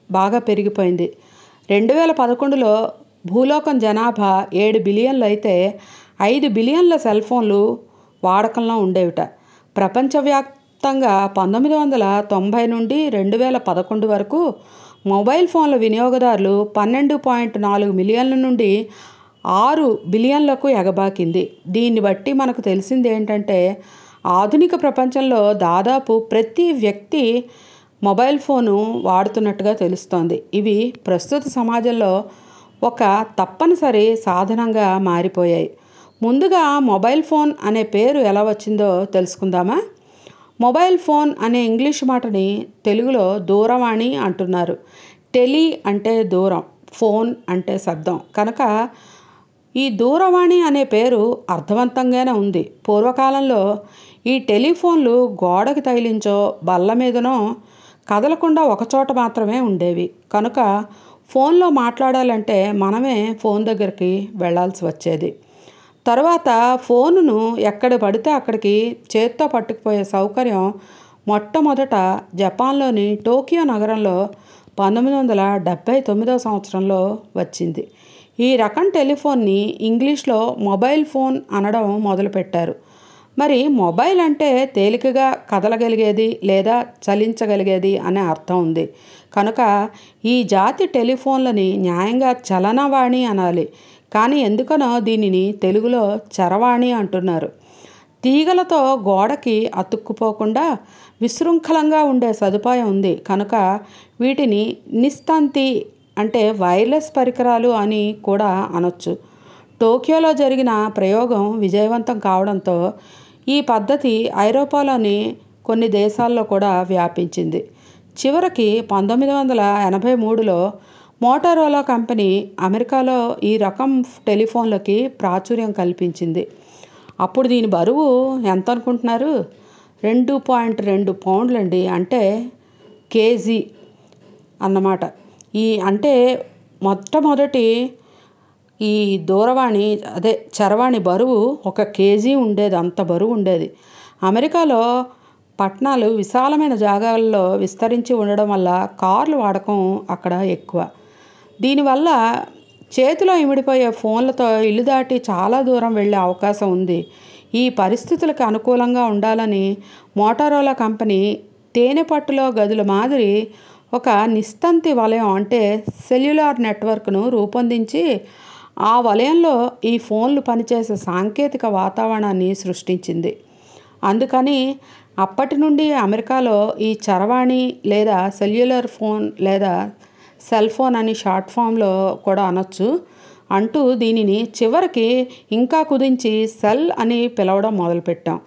బాగా పెరిగిపోయింది రెండు వేల పదకొండులో భూలోకం జనాభా ఏడు బిలియన్లు అయితే ఐదు బిలియన్ల సెల్ ఫోన్లు వాడకంలో ఉండేవిట ప్రపంచవ్యాప్తంగా పంతొమ్మిది వందల తొంభై నుండి రెండు వేల పదకొండు వరకు మొబైల్ ఫోన్ల వినియోగదారులు పన్నెండు పాయింట్ నాలుగు మిలియన్ల నుండి ఆరు బిలియన్లకు ఎగబాకింది దీన్ని బట్టి మనకు తెలిసింది ఏంటంటే ఆధునిక ప్రపంచంలో దాదాపు ప్రతి వ్యక్తి మొబైల్ ఫోను వాడుతున్నట్టుగా తెలుస్తోంది ఇవి ప్రస్తుత సమాజంలో ఒక తప్పనిసరి సాధనంగా మారిపోయాయి ముందుగా మొబైల్ ఫోన్ అనే పేరు ఎలా వచ్చిందో తెలుసుకుందామా మొబైల్ ఫోన్ అనే ఇంగ్లీష్ మాటని తెలుగులో దూరవాణి అంటున్నారు టెలి అంటే దూరం ఫోన్ అంటే శబ్దం కనుక ఈ దూరవాణి అనే పేరు అర్థవంతంగానే ఉంది పూర్వకాలంలో ఈ టెలిఫోన్లు గోడకి తగిలించో బల్ల మీదనో కదలకుండా ఒకచోట మాత్రమే ఉండేవి కనుక ఫోన్లో మాట్లాడాలంటే మనమే ఫోన్ దగ్గరికి వెళ్ళాల్సి వచ్చేది తర్వాత ఫోనును ఎక్కడ పడితే అక్కడికి చేత్తో పట్టుకుపోయే సౌకర్యం మొట్టమొదట జపాన్లోని టోకియో నగరంలో పంతొమ్మిది వందల డెబ్భై తొమ్మిదో సంవత్సరంలో వచ్చింది ఈ రకం టెలిఫోన్ని ఇంగ్లీష్లో మొబైల్ ఫోన్ అనడం మొదలుపెట్టారు మరి మొబైల్ అంటే తేలికగా కదలగలిగేది లేదా చలించగలిగేది అనే అర్థం ఉంది కనుక ఈ జాతి టెలిఫోన్లని న్యాయంగా చలనవాణి అనాలి కానీ ఎందుకనో దీనిని తెలుగులో చరవాణి అంటున్నారు తీగలతో గోడకి అతుక్కుపోకుండా విశృంఖలంగా ఉండే సదుపాయం ఉంది కనుక వీటిని నిస్తంతి అంటే వైర్లెస్ పరికరాలు అని కూడా అనొచ్చు టోక్యోలో జరిగిన ప్రయోగం విజయవంతం కావడంతో ఈ పద్ధతి ఐరోపాలోని కొన్ని దేశాల్లో కూడా వ్యాపించింది చివరికి పంతొమ్మిది వందల ఎనభై మూడులో మోటారోలా కంపెనీ అమెరికాలో ఈ రకం టెలిఫోన్లకి ప్రాచుర్యం కల్పించింది అప్పుడు దీని బరువు ఎంత అనుకుంటున్నారు రెండు పాయింట్ రెండు పౌండ్లండి అంటే కేజీ అన్నమాట ఈ అంటే మొట్టమొదటి ఈ దూరవాణి అదే చరవాణి బరువు ఒక కేజీ ఉండేది అంత బరువు ఉండేది అమెరికాలో పట్టణాలు విశాలమైన జాగాల్లో విస్తరించి ఉండడం వల్ల కార్లు వాడకం అక్కడ ఎక్కువ దీనివల్ల చేతిలో ఇమిడిపోయే ఫోన్లతో ఇల్లు దాటి చాలా దూరం వెళ్ళే అవకాశం ఉంది ఈ పరిస్థితులకు అనుకూలంగా ఉండాలని మోటారోలా కంపెనీ తేనె పట్టులో గదుల మాదిరి ఒక నిస్తంతి వలయం అంటే సెల్యులార్ నెట్వర్క్ను రూపొందించి ఆ వలయంలో ఈ ఫోన్లు పనిచేసే సాంకేతిక వాతావరణాన్ని సృష్టించింది అందుకని అప్పటి నుండి అమెరికాలో ఈ చరవాణి లేదా సెల్యులర్ ఫోన్ లేదా సెల్ ఫోన్ అని షార్ట్ ఫామ్లో కూడా అనొచ్చు అంటూ దీనిని చివరికి ఇంకా కుదించి సెల్ అని పిలవడం మొదలుపెట్టాం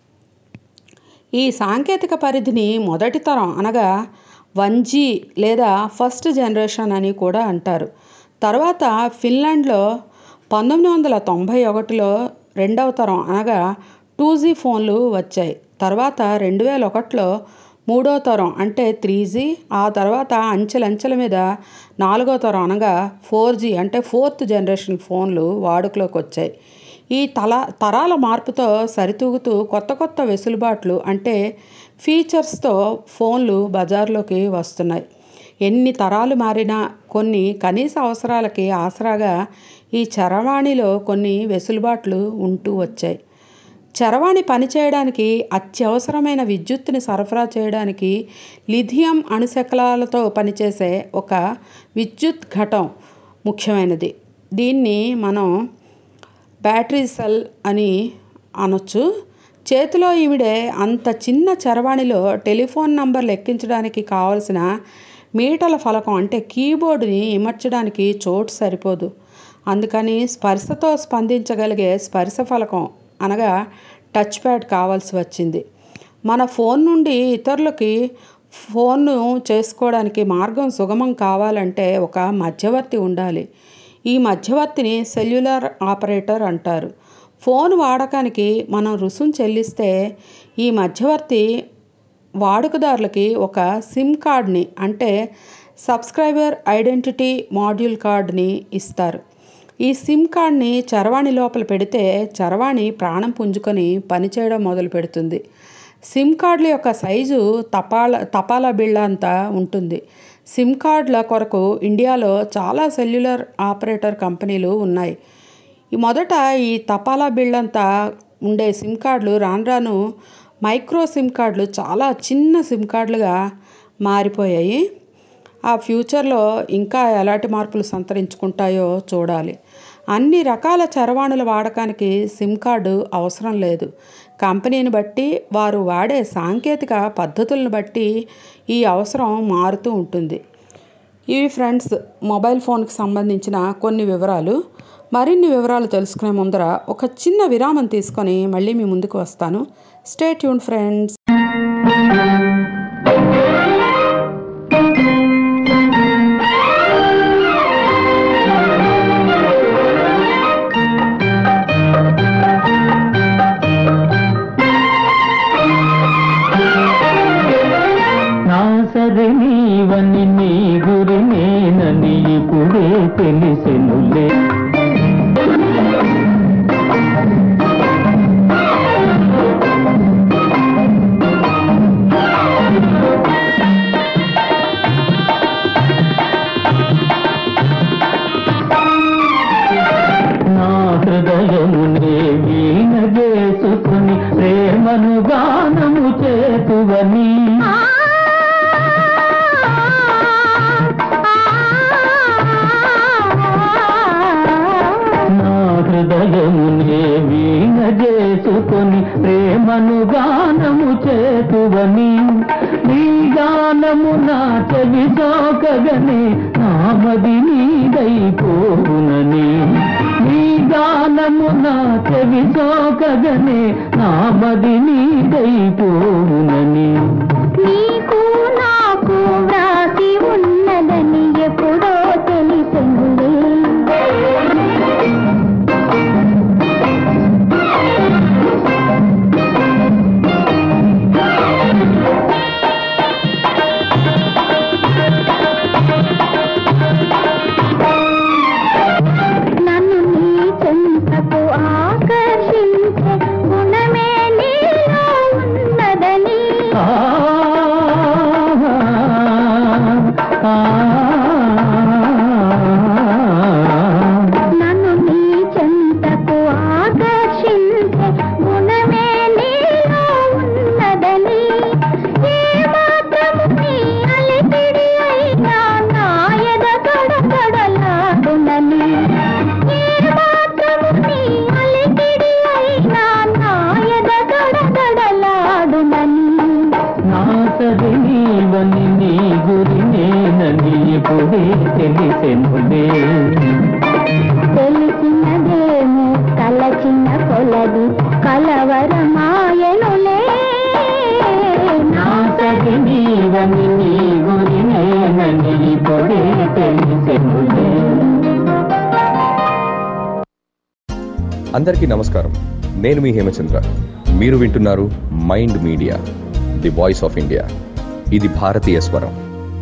ఈ సాంకేతిక పరిధిని మొదటి తరం అనగా వన్ జీ లేదా ఫస్ట్ జనరేషన్ అని కూడా అంటారు తర్వాత ఫిన్లాండ్లో పంతొమ్మిది వందల తొంభై ఒకటిలో రెండవ తరం అనగా టూ జీ ఫోన్లు వచ్చాయి తర్వాత రెండు వేల ఒకటిలో మూడో తరం అంటే త్రీ జీ ఆ తర్వాత అంచెలంచెల మీద నాలుగో తరం అనగా ఫోర్ జీ అంటే ఫోర్త్ జనరేషన్ ఫోన్లు వాడుకలోకి వచ్చాయి ఈ తల తరాల మార్పుతో సరితూగుతూ కొత్త కొత్త వెసులుబాట్లు అంటే ఫీచర్స్తో ఫోన్లు బజార్లోకి వస్తున్నాయి ఎన్ని తరాలు మారినా కొన్ని కనీస అవసరాలకి ఆసరాగా ఈ చరవాణిలో కొన్ని వెసులుబాట్లు ఉంటూ వచ్చాయి చరవాణి పనిచేయడానికి అత్యవసరమైన విద్యుత్తుని సరఫరా చేయడానికి లిథియం అణుశకలాలతో పనిచేసే ఒక విద్యుత్ ఘటం ముఖ్యమైనది దీన్ని మనం బ్యాటరీ సెల్ అని అనొచ్చు చేతిలో ఈవిడే అంత చిన్న చరవాణిలో టెలిఫోన్ నంబర్లు ఎక్కించడానికి కావలసిన మీటల ఫలకం అంటే కీబోర్డుని ఇమర్చడానికి చోటు సరిపోదు అందుకని స్పర్శతో స్పందించగలిగే స్పర్శ ఫలకం అనగా టచ్ ప్యాడ్ కావాల్సి వచ్చింది మన ఫోన్ నుండి ఇతరులకి ఫోన్ను చేసుకోవడానికి మార్గం సుగమం కావాలంటే ఒక మధ్యవర్తి ఉండాలి ఈ మధ్యవర్తిని సెల్యులార్ ఆపరేటర్ అంటారు ఫోన్ వాడకానికి మనం రుసుము చెల్లిస్తే ఈ మధ్యవర్తి వాడుకదారులకి ఒక సిమ్ కార్డ్ని అంటే సబ్స్క్రైబర్ ఐడెంటిటీ మాడ్యూల్ కార్డ్ని ఇస్తారు ఈ సిమ్ కార్డ్ని చరవాణి లోపల పెడితే చరవాణి ప్రాణం పుంజుకొని పనిచేయడం మొదలు పెడుతుంది సిమ్ కార్డుల యొక్క సైజు తపాలా తపాలా బిళ్ళ అంతా ఉంటుంది సిమ్ కార్డుల కొరకు ఇండియాలో చాలా సెల్యులర్ ఆపరేటర్ కంపెనీలు ఉన్నాయి ఈ మొదట ఈ తపాలా బిళ్ళంతా ఉండే సిమ్ కార్డులు రాను రాను మైక్రో సిమ్ కార్డులు చాలా చిన్న సిమ్ కార్డులుగా మారిపోయాయి ఆ ఫ్యూచర్లో ఇంకా ఎలాంటి మార్పులు సంతరించుకుంటాయో చూడాలి అన్ని రకాల చరవాణుల వాడకానికి సిమ్ కార్డు అవసరం లేదు కంపెనీని బట్టి వారు వాడే సాంకేతిక పద్ధతులను బట్టి ఈ అవసరం మారుతూ ఉంటుంది ఇవి ఫ్రెండ్స్ మొబైల్ ఫోన్కి సంబంధించిన కొన్ని వివరాలు మరిన్ని వివరాలు తెలుసుకునే ముందర ఒక చిన్న విరామం తీసుకొని మళ్ళీ మీ ముందుకు వస్తాను స్టే ట్యూన్ ఫ్రెండ్స్ నా సరి నీవని నీ గురి నేనని ఇప్పుడే తెలిసెనులే నా హృదయమునే వీణ చేసుకుని ప్రేమను గానము చేతువని నా హృదయమునే వీణ చేసుకుని ప్రేమను గానము చేతువని నీ గానము నా చెవి సోకగనే నామది నీదైపోవునని నీ గానము నా చెవి సోకగనే నామది నీదైపోవునని నీకు నాకు వ్రాసి ఉన్నదని ఎప్పుడో తెలిసిందే నన్ను నీ చెంతకు ఆకర్షించే గుణమే నీలో ఉన్నదని ఆ ఆ నన్ను నీ చెంతకు ఆకర్షించే గుణమే నీలో ఉన్నదని ఏ మాత్రము నీ అలిపిడి అయినా నా ఎద కడకడలాడునని ఏ మాత్రము నీ అలిపిడి అయినా నా ఎద కడకడలాడునని నా సరి నీవని నీ గురి నేనని ఇప్పుడే తెలిసెనులే తెలిసినదేమో కలచిన కొలది కలవరమాయనులే నా సరి నీవని నీ గురి నేనని ఇప్పుడే తెలిసెనులే అందరికీ నమస్కారం నేను మీ హేమచంద్ర మీరు వింటున్నారు Mind Media the voice of India ఇది భారతీయ స్వరం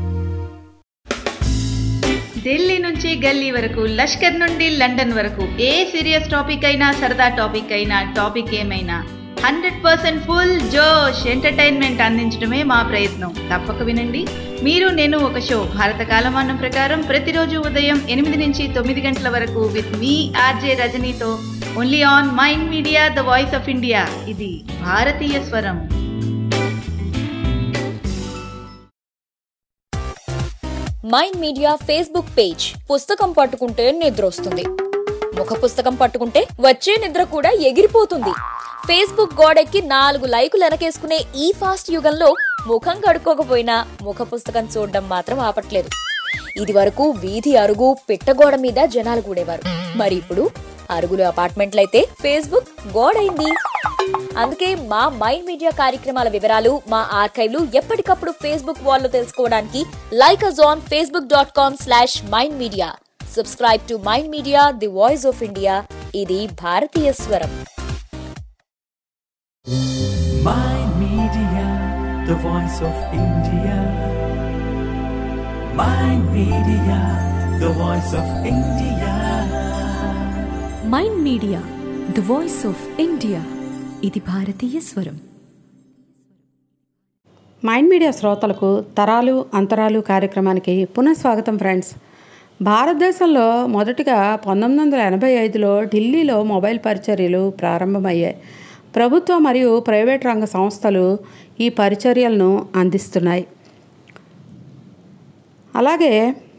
ఢిల్లీ నుంచి గల్లీ వరకు లష్కర్ నుండి లండన్ వరకు ఏ సీరియస్ టాపిక్ అయినా సరదా టాపిక్ అయినా టాపిక్ ఏమైనా హండ్రెడ్ పర్సెంట్ ఫుల్ జోష్ ఎంటర్టైన్మెంట్ అందించడమే మా ప్రయత్నం తప్పక వినండి మీరు నేను ఒక షో భారత కాలమానం ప్రకారం ప్రతిరోజు ఉదయం ఎనిమిది నుంచి తొమ్మిది గంటల వరకు విత్ మీ ఆర్జే రజనీతో only on Mind Media the voice of India ఇది భారతీయ స్వరం మైండ్ మీడియా ఫేస్బుక్ పేజ్ పుస్తకం పట్టుకుంటే నిద్ర వస్తుంది ముఖ పుస్తకం పట్టుకుంటే వచ్చే నిద్ర కూడా ఎగిరిపోతుంది ఫేస్బుక్ గోడెక్కి నాలుగు లైకులు వెనకేసుకునే ఈ ఫాస్ట్ యుగంలో ముఖం కడుక్కోకపోయినా ముఖ పుస్తకం చూడడం మాత్రం ఆపట్లేదు ఇది వరకు వీధి అరుగు పిట్టగోడ మీద జనాలు కూడేవారు మరి ఇప్పుడు అరుగులు అపార్ట్మెంట్లయితే ఫేస్బుక్ గోడైంది అందుకే మా మైండ్ మీడియా కార్యక్రమాల వివరాలు మా ఆర్కైవ్లు ఎప్పటికప్పుడు ఫేస్బుక్ వాల్లో తెలుసుకోవడానికి like us on Facebook dot com slash Mind Media subscribe to Mind Media the voice of India ఇది భారతీయ స్వరం Mind Media, the voice of India. Mind Media, the voice of India. Mind Media the voice of India ఇది భారతీయ స్వరం mind media శ్రోతలకు తరాలు అంతరాలు కార్యక్రమానికి పునఃస్వాగతం ఫ్రెండ్స్ భారతదేశంలో మొదటిగా పంతొమ్మిది వందల ఎనభై ఐదులో ఢిల్లీలో మొబైల్ పరిచర్యలు ప్రారంభమయ్యాయి ప్రభుత్వ మరియు ప్రైవేట్ రంగ సంస్థలు ఈ పరిచర్యలను అందిస్తున్నాయి అలాగే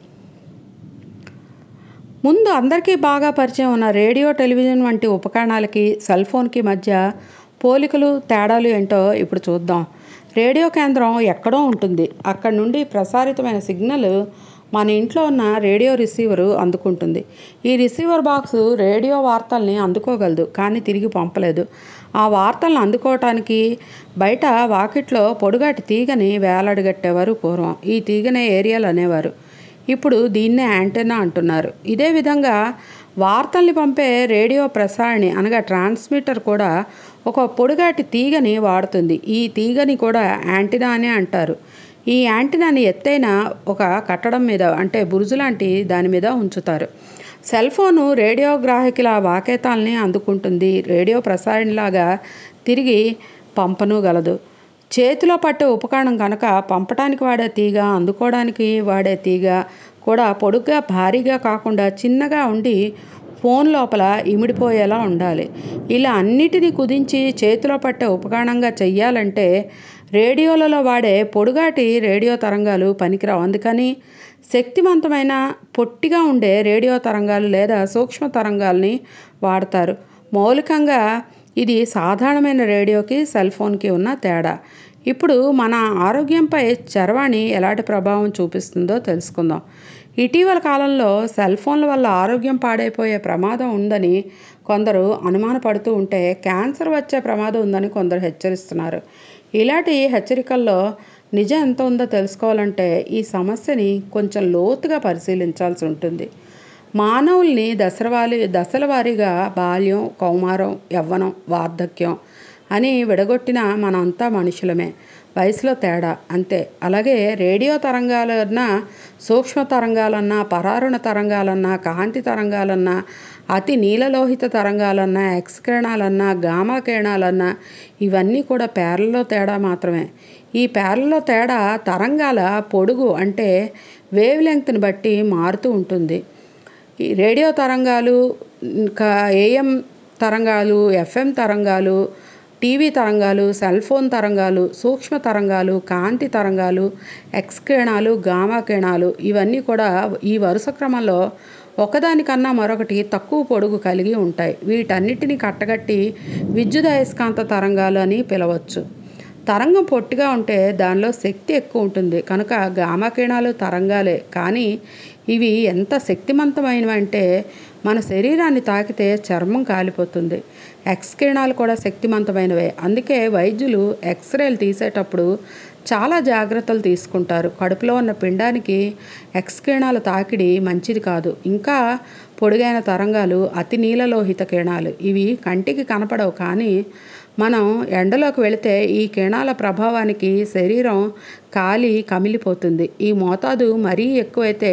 ముందు అందరికీ బాగా పరిచయం ఉన్న రేడియో టెలివిజన్ వంటి ఉపకరణాలకి సెల్ ఫోన్కి మధ్య పోలికలు తేడాలు ఏంటో ఇప్పుడు చూద్దాం రేడియో కేంద్రం ఎక్కడో ఉంటుంది అక్కడ నుండి ప్రసారితమైన సిగ్నల్ మన ఇంట్లో ఉన్న రేడియో రిసీవరు అందుకుంటుంది ఈ రిసీవర్ బాక్స్ రేడియో వార్తల్ని అందుకోగలదు కానీ తిరిగి పంపలేదు ఆ వార్తలను అందుకోవటానికి బయట వాకిట్లో పొడుగాటి తీగని వేలాడగట్టేవారు పూర్వం ఈ తీగనే ఏరియాలు అనేవారు ఇప్పుడు దీన్నే యాంటెన్నా అంటున్నారు ఇదే విధంగా వార్తల్ని పంపే రేడియో ప్రసారణి అనగా ట్రాన్స్మిటర్ కూడా ఒక పొడుగాటి తీగని వాడుతుంది ఈ తీగని కూడా యాంటినా అనే అంటారు ఈ యాంటినాని ఎత్తైన ఒక కట్టడం మీద అంటే బురుజు లాంటి దాని మీద ఉంచుతారు సెల్ ఫోను రేడియో గ్రాహకుల వాకేతాల్ని అందుకుంటుంది రేడియో ప్రసారణలాగా తిరిగి పంపను గలదు చేతిలో పట్టే ఉపకరణం కనుక పంపటానికి వాడే తీగ అందుకోవడానికి వాడే తీగ కూడా పొడుగ్గా భారీగా కాకుండా చిన్నగా ఉండి ఫోన్ లోపల ఇమిడిపోయేలా ఉండాలి ఇలా అన్నిటినీ కుదించి చేతిలో పట్టే ఉపకరణంగా చెయ్యాలంటే రేడియోలలో వాడే పొడుగాటి రేడియో తరంగాలు పనికిరావు అందుకని శక్తివంతమైన పొట్టిగా ఉండే రేడియో తరంగాలు లేదా సూక్ష్మ తరంగాల్ని వాడతారు మౌలికంగా ఇది సాధారణమైన రేడియోకి సెల్ ఫోన్కి ఉన్న తేడా ఇప్పుడు మన ఆరోగ్యంపై చరవాణి ఎలాంటి ప్రభావం చూపిస్తుందో తెలుసుకుందాం ఇటీవల కాలంలో సెల్ ఫోన్ల వల్ల ఆరోగ్యం పాడైపోయే ప్రమాదం ఉందని కొందరు అనుమానపడుతూ ఉంటే క్యాన్సర్ వచ్చే ప్రమాదం ఉందని కొందరు హెచ్చరిస్తున్నారు ఇలాంటి హెచ్చరికల్లో నిజం ఎంత ఉందో తెలుసుకోవాలంటే ఈ సమస్యని కొంచెం లోతుగా పరిశీలించాల్సి ఉంటుంది మానవుల్ని దశలవారి దశల వారీగా బాల్యం కౌమారం యవ్వనం వార్ధక్యం అని విడగొట్టిన మనంతా మనుషులమే వయసులో తేడా అంతే అలాగే రేడియో తరంగాలన్నా సూక్ష్మ తరంగాలన్నా పరారుణ తరంగాలన్నా కాంతి తరంగాలన్నా అతి నీలలోహిత తరంగాలన్నా ఎక్స్ కిరణాలన్నా గామా కిరణాలన్నా ఇవన్నీ కూడా పేర్లలో తేడా మాత్రమే ఈ పేర్లలో తేడా తరంగాల పొడుగు అంటే వేవ్ లెంగ్త్ని బట్టి మారుతూ ఉంటుంది ఈ రేడియో తరంగాలు ఇంకా ఏఎం తరంగాలు ఎఫ్ఎం తరంగాలు టీవీ తరంగాలు సెల్ ఫోన్ తరంగాలు సూక్ష్మ తరంగాలు కాంతి తరంగాలు ఎక్స్ కిరణాలు గామా కిరణాలు ఇవన్నీ కూడా ఈ వరుస క్రమంలో ఒకదానికన్నా మరొకటి తక్కువ పొడుగు కలిగి ఉంటాయి వీటన్నిటిని కట్టగట్టి విద్యుదయస్కాంత తరంగాలు అని పిలవచ్చు తరంగం పొట్టిగా ఉంటే దానిలో శక్తి ఎక్కువ ఉంటుంది కనుక గామా కిరణాలు తరంగాలే కానీ ఇవి ఎంత శక్తివంతమైనవి అంటే మన శరీరాన్ని తాకితే చర్మం కాలిపోతుంది ఎక్స్ కిరణాలు కూడా శక్తివంతమైనవే అందుకే వైద్యులు ఎక్స్రేలు తీసేటప్పుడు చాలా జాగ్రత్తలు తీసుకుంటారు కడుపులో ఉన్న పిండానికి ఎక్స్ కిరణాల తాకిడి మంచిది కాదు ఇంకా పొడుగైన తరంగాలు అతి నీలలోహిత కిరణాలు ఇవి కంటికి కనపడవు కానీ మనం ఎండలోకి వెళితే ఈ కిరణాల ప్రభావానికి శరీరం కాలి కమిలిపోతుంది ఈ మోతాదు మరీ ఎక్కువైతే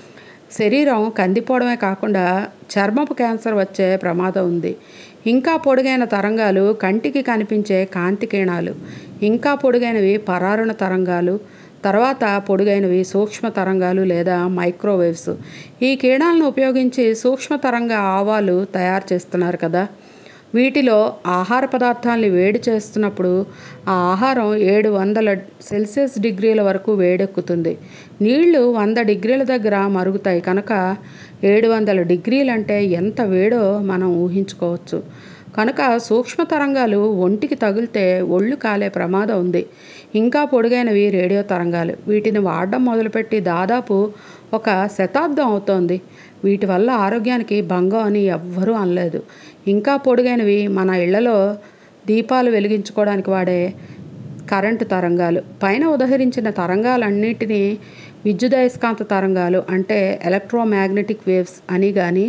శరీరం కందిపోవడమే కాకుండా చర్మపు క్యాన్సర్ వచ్చే ప్రమాదం ఉంది ఇంకా పొడుగైన తరంగాలు కంటికి కనిపించే కాంతి కిరణాలు ఇంకా పొడుగైనవి పరారుణ తరంగాలు తర్వాత పొడుగైనవి సూక్ష్మ తరంగాలు లేదా మైక్రోవేవ్స్ ఈ కిరణాలను ఉపయోగించి సూక్ష్మ తరంగ ఆవాలు తయారు చేస్తున్నారు కదా వీటిలో ఆహార పదార్థాలని వేడి చేస్తున్నప్పుడు ఆ ఆహారం ఏడు వందల సెల్సియస్ డిగ్రీల వరకు వేడెక్కుతుంది నీళ్లు వంద డిగ్రీల దగ్గర మరుగుతాయి కనుక ఏడు వందల డిగ్రీలు అంటే ఎంత వేడో మనం ఊహించుకోవచ్చు కనుక సూక్ష్మ తరంగాలు ఒంటికి తగిలితే ఒళ్ళు కాలే ప్రమాదం ఉంది ఇంకా పొడుగైనవి రేడియో తరంగాలు వీటిని వాడడం మొదలుపెట్టి దాదాపు ఒక శతాబ్దం అవుతోంది వీటి వల్ల ఆరోగ్యానికి భంగం అని ఎవ్వరూ అనలేదు ఇంకా పొడుగైనవి మన ఇళ్లలో దీపాలు వెలిగించుకోవడానికి వాడే కరెంటు తరంగాలు పైన ఉదహరించిన తరంగాలన్నిటినీ విద్యుదయస్కాంత తరంగాలు అంటే ఎలక్ట్రోమాగ్నెటిక్ వేవ్స్ అని కానీ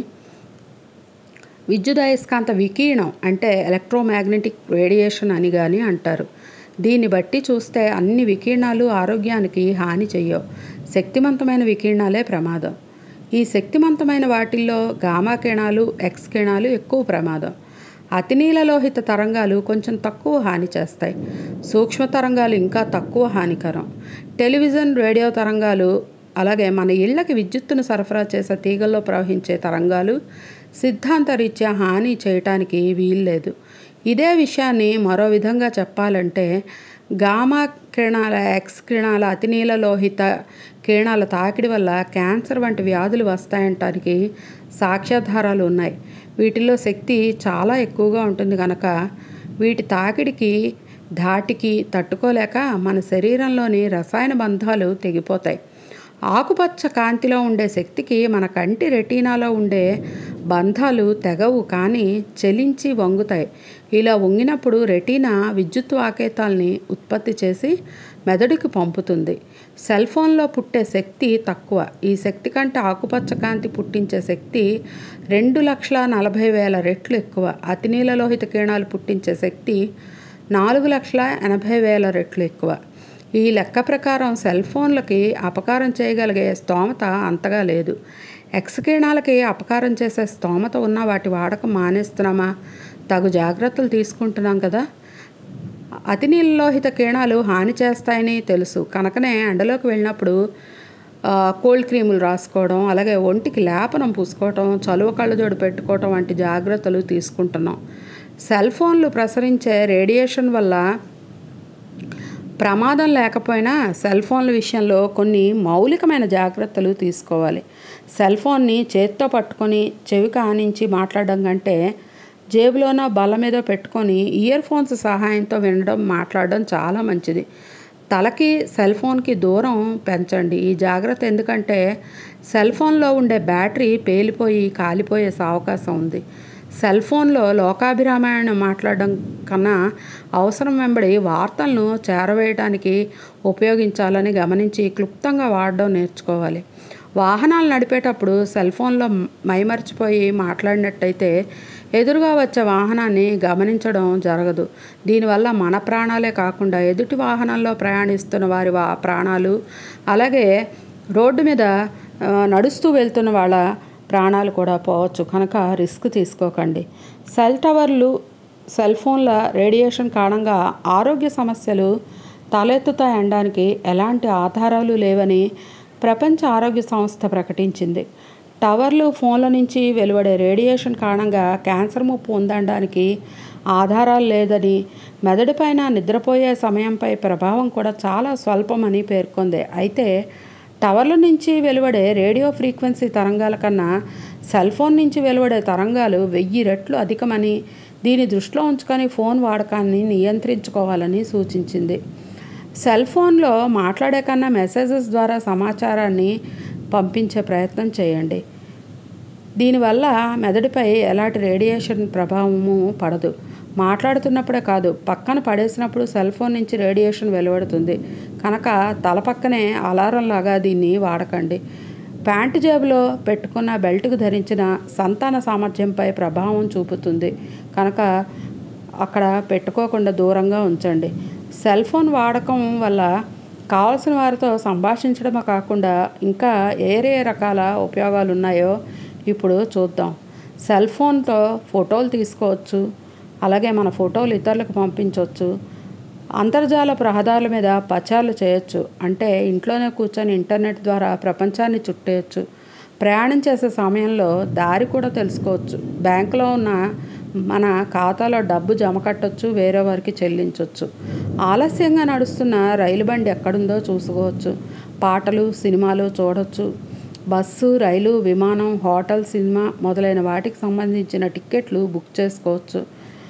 విద్యుదయస్కాంత వికీర్ణం అంటే ఎలక్ట్రోమాగ్నెటిక్ రేడియేషన్ అని కానీ అంటారు దీన్ని బట్టి చూస్తే అన్ని వికీర్ణాలు ఆరోగ్యానికి హాని చెయ్యవు శక్తివంతమైన వికీర్ణాలే ప్రమాదం ఈ శక్తివంతమైన వాటిల్లో గామా కిరణాలు ఎక్స్ కిరణాలు ఎక్కువ ప్రమాదం అతినీలలోహిత తరంగాలు కొంచెం తక్కువ హాని చేస్తాయి సూక్ష్మ తరంగాలు ఇంకా తక్కువ హానికరం టెలివిజన్ రేడియో తరంగాలు అలాగే మన ఇళ్ళకి విద్యుత్తును సరఫరా చేసే తీగల్లో ప్రవహించే తరంగాలు సిద్ధాంతరీత్యా హాని చేయటానికి వీల్లేదు ఇదే విషయాన్ని మరో విధంగా చెప్పాలంటే గామా కిరణాల ఎక్స్ కిరణాల అతినీల లోహిత కిరణాల తాకిడి వల్ల క్యాన్సర్ వంటి వ్యాధులు వస్తాయంటానికి సాక్ష్యాధారాలు ఉన్నాయి వీటిల్లో శక్తి చాలా ఎక్కువగా ఉంటుంది కనుక వీటి తాకిడికి ధాటికి తట్టుకోలేక మన శరీరంలోని రసాయన బంధాలు తెగిపోతాయి ఆకుపచ్చ కాంతిలో ఉండే శక్తికి మన కంటి రెటీనాలో ఉండే బంధాలు తెగవు కానీ చలించి వంగుతాయి ఇలా వంగినప్పుడు రెటీనా విద్యుత్ వాకేతాల్ని ఉత్పత్తి చేసి మెదడుకి పంపుతుంది సెల్ ఫోన్లో పుట్టే శక్తి తక్కువ ఈ శక్తి కంటే ఆకుపచ్చ కాంతి పుట్టించే శక్తి రెండు లక్షల నలభై వేల రెట్లు ఎక్కువ అతినీలలోహిత కిరణాలు పుట్టించే శక్తి నాలుగు లక్షల ఎనభై వేల రెట్లు ఎక్కువ ఈ లెక్క ప్రకారం సెల్ ఫోన్లకి అపకారం చేయగలిగే స్తోమత అంతగా లేదు ఎక్స్ కిరణాలకి అపకారం చేసే స్తోమత ఉన్న వాటి వాడకం మానేస్తున్నామా తగు జాగ్రత్తలు తీసుకుంటున్నాం కదా అతినీలలోహిత కిరణాలు హాని చేస్తాయని తెలుసు కనుకనే ఎండలోకి వెళ్ళినప్పుడు ఆ, కోల్డ్ క్రీములు రాసుకోవడం అలాగే ఒంటికి లేపనం పూసుకోవటం చలువ కళ్ళజోడు పెట్టుకోవటం వంటి జాగ్రత్తలు తీసుకుంటున్నాం సెల్ ఫోన్లు ప్రసరించే రేడియేషన్ వల్ల ప్రమాదం లేకపోయినా సెల్ ఫోన్ల విషయంలో కొన్ని మౌలికమైన జాగ్రత్తలు తీసుకోవాలి సెల్ ఫోన్ని చేత్తో పట్టుకొని చెవికి ఆనించి మాట్లాడడం కంటే జేబులోనో బల్ల మీద పెట్టుకొని ఇయర్ ఫోన్స్ సహాయంతో వినడం మాట్లాడడం చాలా మంచిది తలకి సెల్ ఫోన్కి దూరం పెంచండి ఈ జాగ్రత్త ఎందుకంటే సెల్ ఫోన్లో ఉండే బ్యాటరీ పేలిపోయి కాలిపోయే అవకాశం ఉంది సెల్ ఫోన్లో లోకాభిరామాయణ మాట్లాడడం కన్నా అవసరం వెంబడి వార్తలను చేరవేయడానికి ఉపయోగించాలని గమనించి క్లుప్తంగా వాడడం నేర్చుకోవాలి వాహనాలు నడిపేటప్పుడు సెల్ ఫోన్లో మైమర్చిపోయి మాట్లాడినట్టయితే ఎదురుగా వచ్చే వాహనాన్ని గమనించడం జరగదు దీనివల్ల మన ప్రాణాలే కాకుండా ఎదుటి వాహనంలో ప్రయాణిస్తున్న వారి వా ప్రాణాలు అలాగే రోడ్డు మీద ఆ, నడుస్తూ వెళ్తున్న వాళ్ళ ప్రాణాలు కూడా పోవచ్చు కనుక రిస్క్ తీసుకోకండి సెల్ టవర్లు సెల్ ఫోన్ల రేడియేషన్ కారణంగా ఆరోగ్య సమస్యలు తలెత్తుతాయనడానికి ఎలాంటి ఆధారాలు లేవని ప్రపంచ ఆరోగ్య సంస్థ ప్రకటించింది టవర్లు ఫోన్ల నుంచి వెలువడే రేడియేషన్ కారణంగా క్యాన్సర్ ముప్పు ఉందనడానికి ఆధారాలు లేదని మెదడుపైన నిద్రపోయే సమయంపై ప్రభావం కూడా చాలా స్వల్పమని పేర్కొంది అయితే టవర్ల నుంచి వెలువడే రేడియో ఫ్రీక్వెన్సీ తరంగాల కన్నా సెల్ ఫోన్ నుంచి వెలువడే తరంగాలు వెయ్యి రెట్లు అధికమని దీని దృష్టిలో ఉంచుకొని ఫోన్ వాడకాన్ని నియంత్రించుకోవాలని సూచించింది సెల్ ఫోన్లో మాట్లాడే కన్నా మెసేజెస్ ద్వారా సమాచారాన్ని పంపించే ప్రయత్నం చేయండి దీనివల్ల మెదడుపై ఎలాంటి రేడియేషన్ ప్రభావము పడదు మాట్లాడుతున్నప్పుడే కాదు పక్కన పడేసినప్పుడు సెల్ ఫోన్ నుంచి రేడియేషన్ వెలువడుతుంది కనుక తల పక్కనే అలారం లాగా దీన్ని వాడకండి ప్యాంటు జేబులో పెట్టుకున్న బెల్ట్కు ధరించిన సంతాన సామర్థ్యంపై ప్రభావం చూపుతుంది కనుక అక్కడ పెట్టుకోకుండా దూరంగా ఉంచండి సెల్ ఫోన్ వాడకం వల్ల కావలసిన వారితో సంభాషించడమే కాకుండా ఇంకా ఏ ఏ రకాల ఉపయోగాలు ఉన్నాయో ఇప్పుడు చూద్దాం సెల్ ఫోన్తో ఫోటోలు తీసుకోవచ్చు అలాగే మన ఫోటోలు ఇతరులకు పంపించవచ్చు అంతర్జాల రహదారుల మీద పచారులు చేయొచ్చు అంటే ఇంట్లోనే కూర్చొని ఇంటర్నెట్ ద్వారా ప్రపంచాన్ని చుట్టేయచ్చు ప్రయాణం చేసే సమయంలో దారి కూడా తెలుసుకోవచ్చు బ్యాంకులో ఉన్న మన ఖాతాలో డబ్బు జమ కట్టొచ్చు వేరే వారికి చెల్లించవచ్చు ఆలస్యంగా నడుస్తున్న రైలు బండి ఎక్కడుందో చూసుకోవచ్చు పాటలు సినిమాలు చూడొచ్చు బస్సు రైలు విమానం హోటల్ సినిమా మొదలైన వాటికి సంబంధించిన టిక్కెట్లు బుక్ చేసుకోవచ్చు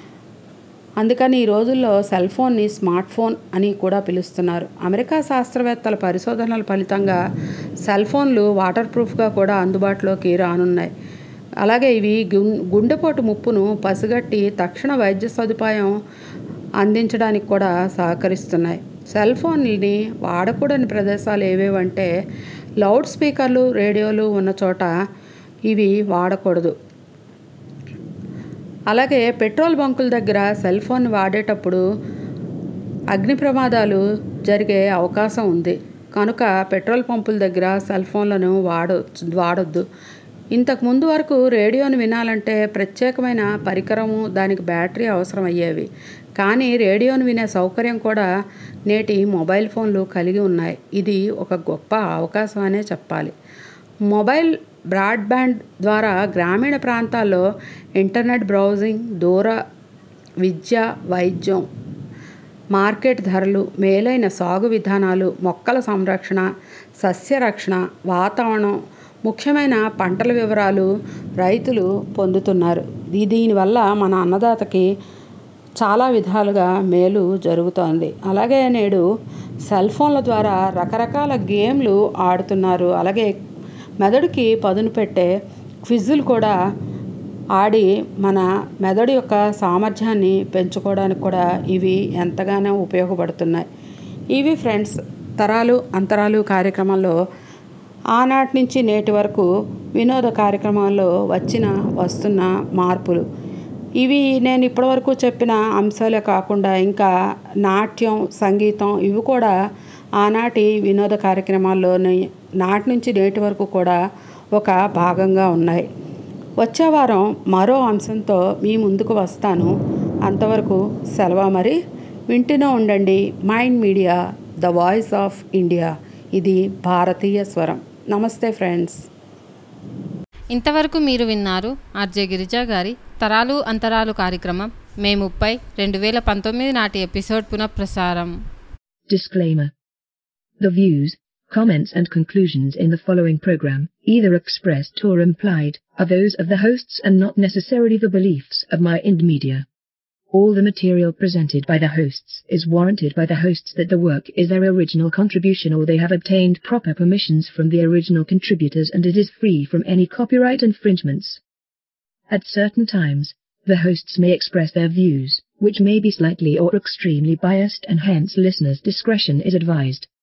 అందుకని ఈ రోజుల్లో సెల్ ఫోన్ని స్మార్ట్ ఫోన్ అని కూడా పిలుస్తున్నారు అమెరికా శాస్త్రవేత్తల పరిశోధనల ఫలితంగా సెల్ ఫోన్లు వాటర్ ప్రూఫ్గా కూడా అందుబాటులోకి రానున్నాయి అలాగే ఇవి గుం- గుండెపోటు ముప్పును పసిగట్టి తక్షణ వైద్య సదుపాయం అందించడానికి కూడా సహకరిస్తున్నాయి సెల్ ఫోన్ని వాడకూడని ప్రదేశాలు ఏవేవంటే లౌడ్ స్పీకర్లు రేడియోలు ఉన్న చోట ఇవి వాడకూడదు అలాగే పెట్రోల్ బంకుల దగ్గర సెల్ ఫోన్ వాడేటప్పుడు అగ్ని ప్రమాదాలు జరిగే అవకాశం ఉంది కనుక పెట్రోల్ పంపుల దగ్గర సెల్ ఫోన్లను వాడొచ్చు వాడొద్దు ఇంతకు ముందు వరకు రేడియోను వినాలంటే ప్రత్యేకమైన పరికరము దానికి బ్యాటరీ అవసరం అయ్యేవి కానీ రేడియోను వినే సౌకర్యం కూడా నేటి మొబైల్ ఫోన్లు కలిగి ఉన్నాయి ఇది ఒక గొప్ప అవకాశం అనే చెప్పాలి మొబైల్ బ్రాడ్బ్యాండ్ ద్వారా గ్రామీణ ప్రాంతాల్లో ఇంటర్నెట్ బ్రౌజింగ్ దూర విద్య వైద్యం మార్కెట్ ధరలు మేలైన సాగు విధానాలు మొక్కల సంరక్షణ సస్యరక్షణ వాతావరణం ముఖ్యమైన పంటల వివరాలు రైతులు పొందుతున్నారు దీ- దీనివల్ల మన అన్నదాతకి చాలా విధాలుగా మేలు జరుగుతోంది అలాగే నేడు సెల్ ఫోన్ల ద్వారా రకరకాల గేమ్లు ఆడుతున్నారు అలాగే మెదడుకి పదును పెట్టే క్విజులు కూడా ఆడి మన మెదడు యొక్క సామర్థ్యాన్ని పెంచుకోవడానికి కూడా ఇవి ఎంతగానో ఉపయోగపడుతున్నాయి ఇవి ఫ్రెండ్స్ తరాలు అంతరాలు కార్యక్రమంలో ఆనాటి నుంచి నేటి వరకు వినోద కార్యక్రమాల్లో వచ్చిన వస్తున్న మార్పులు ఇవి నేను ఇప్పటివరకు చెప్పిన అంశాలే కాకుండా ఇంకా నాట్యం సంగీతం ఇవి కూడా ఆనాటి వినోద కార్యక్రమాల్లోని నాటి నుంచి నేటి వరకు కూడా ఒక భాగంగా ఉన్నాయి వచ్చే వారం మరో అంశంతో మీ ముందుకు వస్తాను అంతవరకు సెలవు మరి వింటూనే ఉండండి Mind Media the voice of India ఇది భారతీయ స్వరం నమస్తే ఫ్రెండ్స్ ఇంతవరకు మీరు విన్నారు ఆర్జే గిరిజా గారి తరాలు అంతరాలు కార్యక్రమం మే ముప్పై రెండు వేల పంతొమ్మిది నాటి ఎపిసోడ్ పునఃప్రసారం Disclaimer. The views, comments and conclusions in the following program, either expressed or implied, are those of the hosts and not necessarily the beliefs of my Ind Media. All the material presented by the hosts is warranted by the hosts that the work is their original contribution or they have obtained proper permissions from the original contributors and it is free from any copyright infringements. At certain times, the hosts may express their views, which may be slightly or extremely biased and hence listeners' discretion is advised.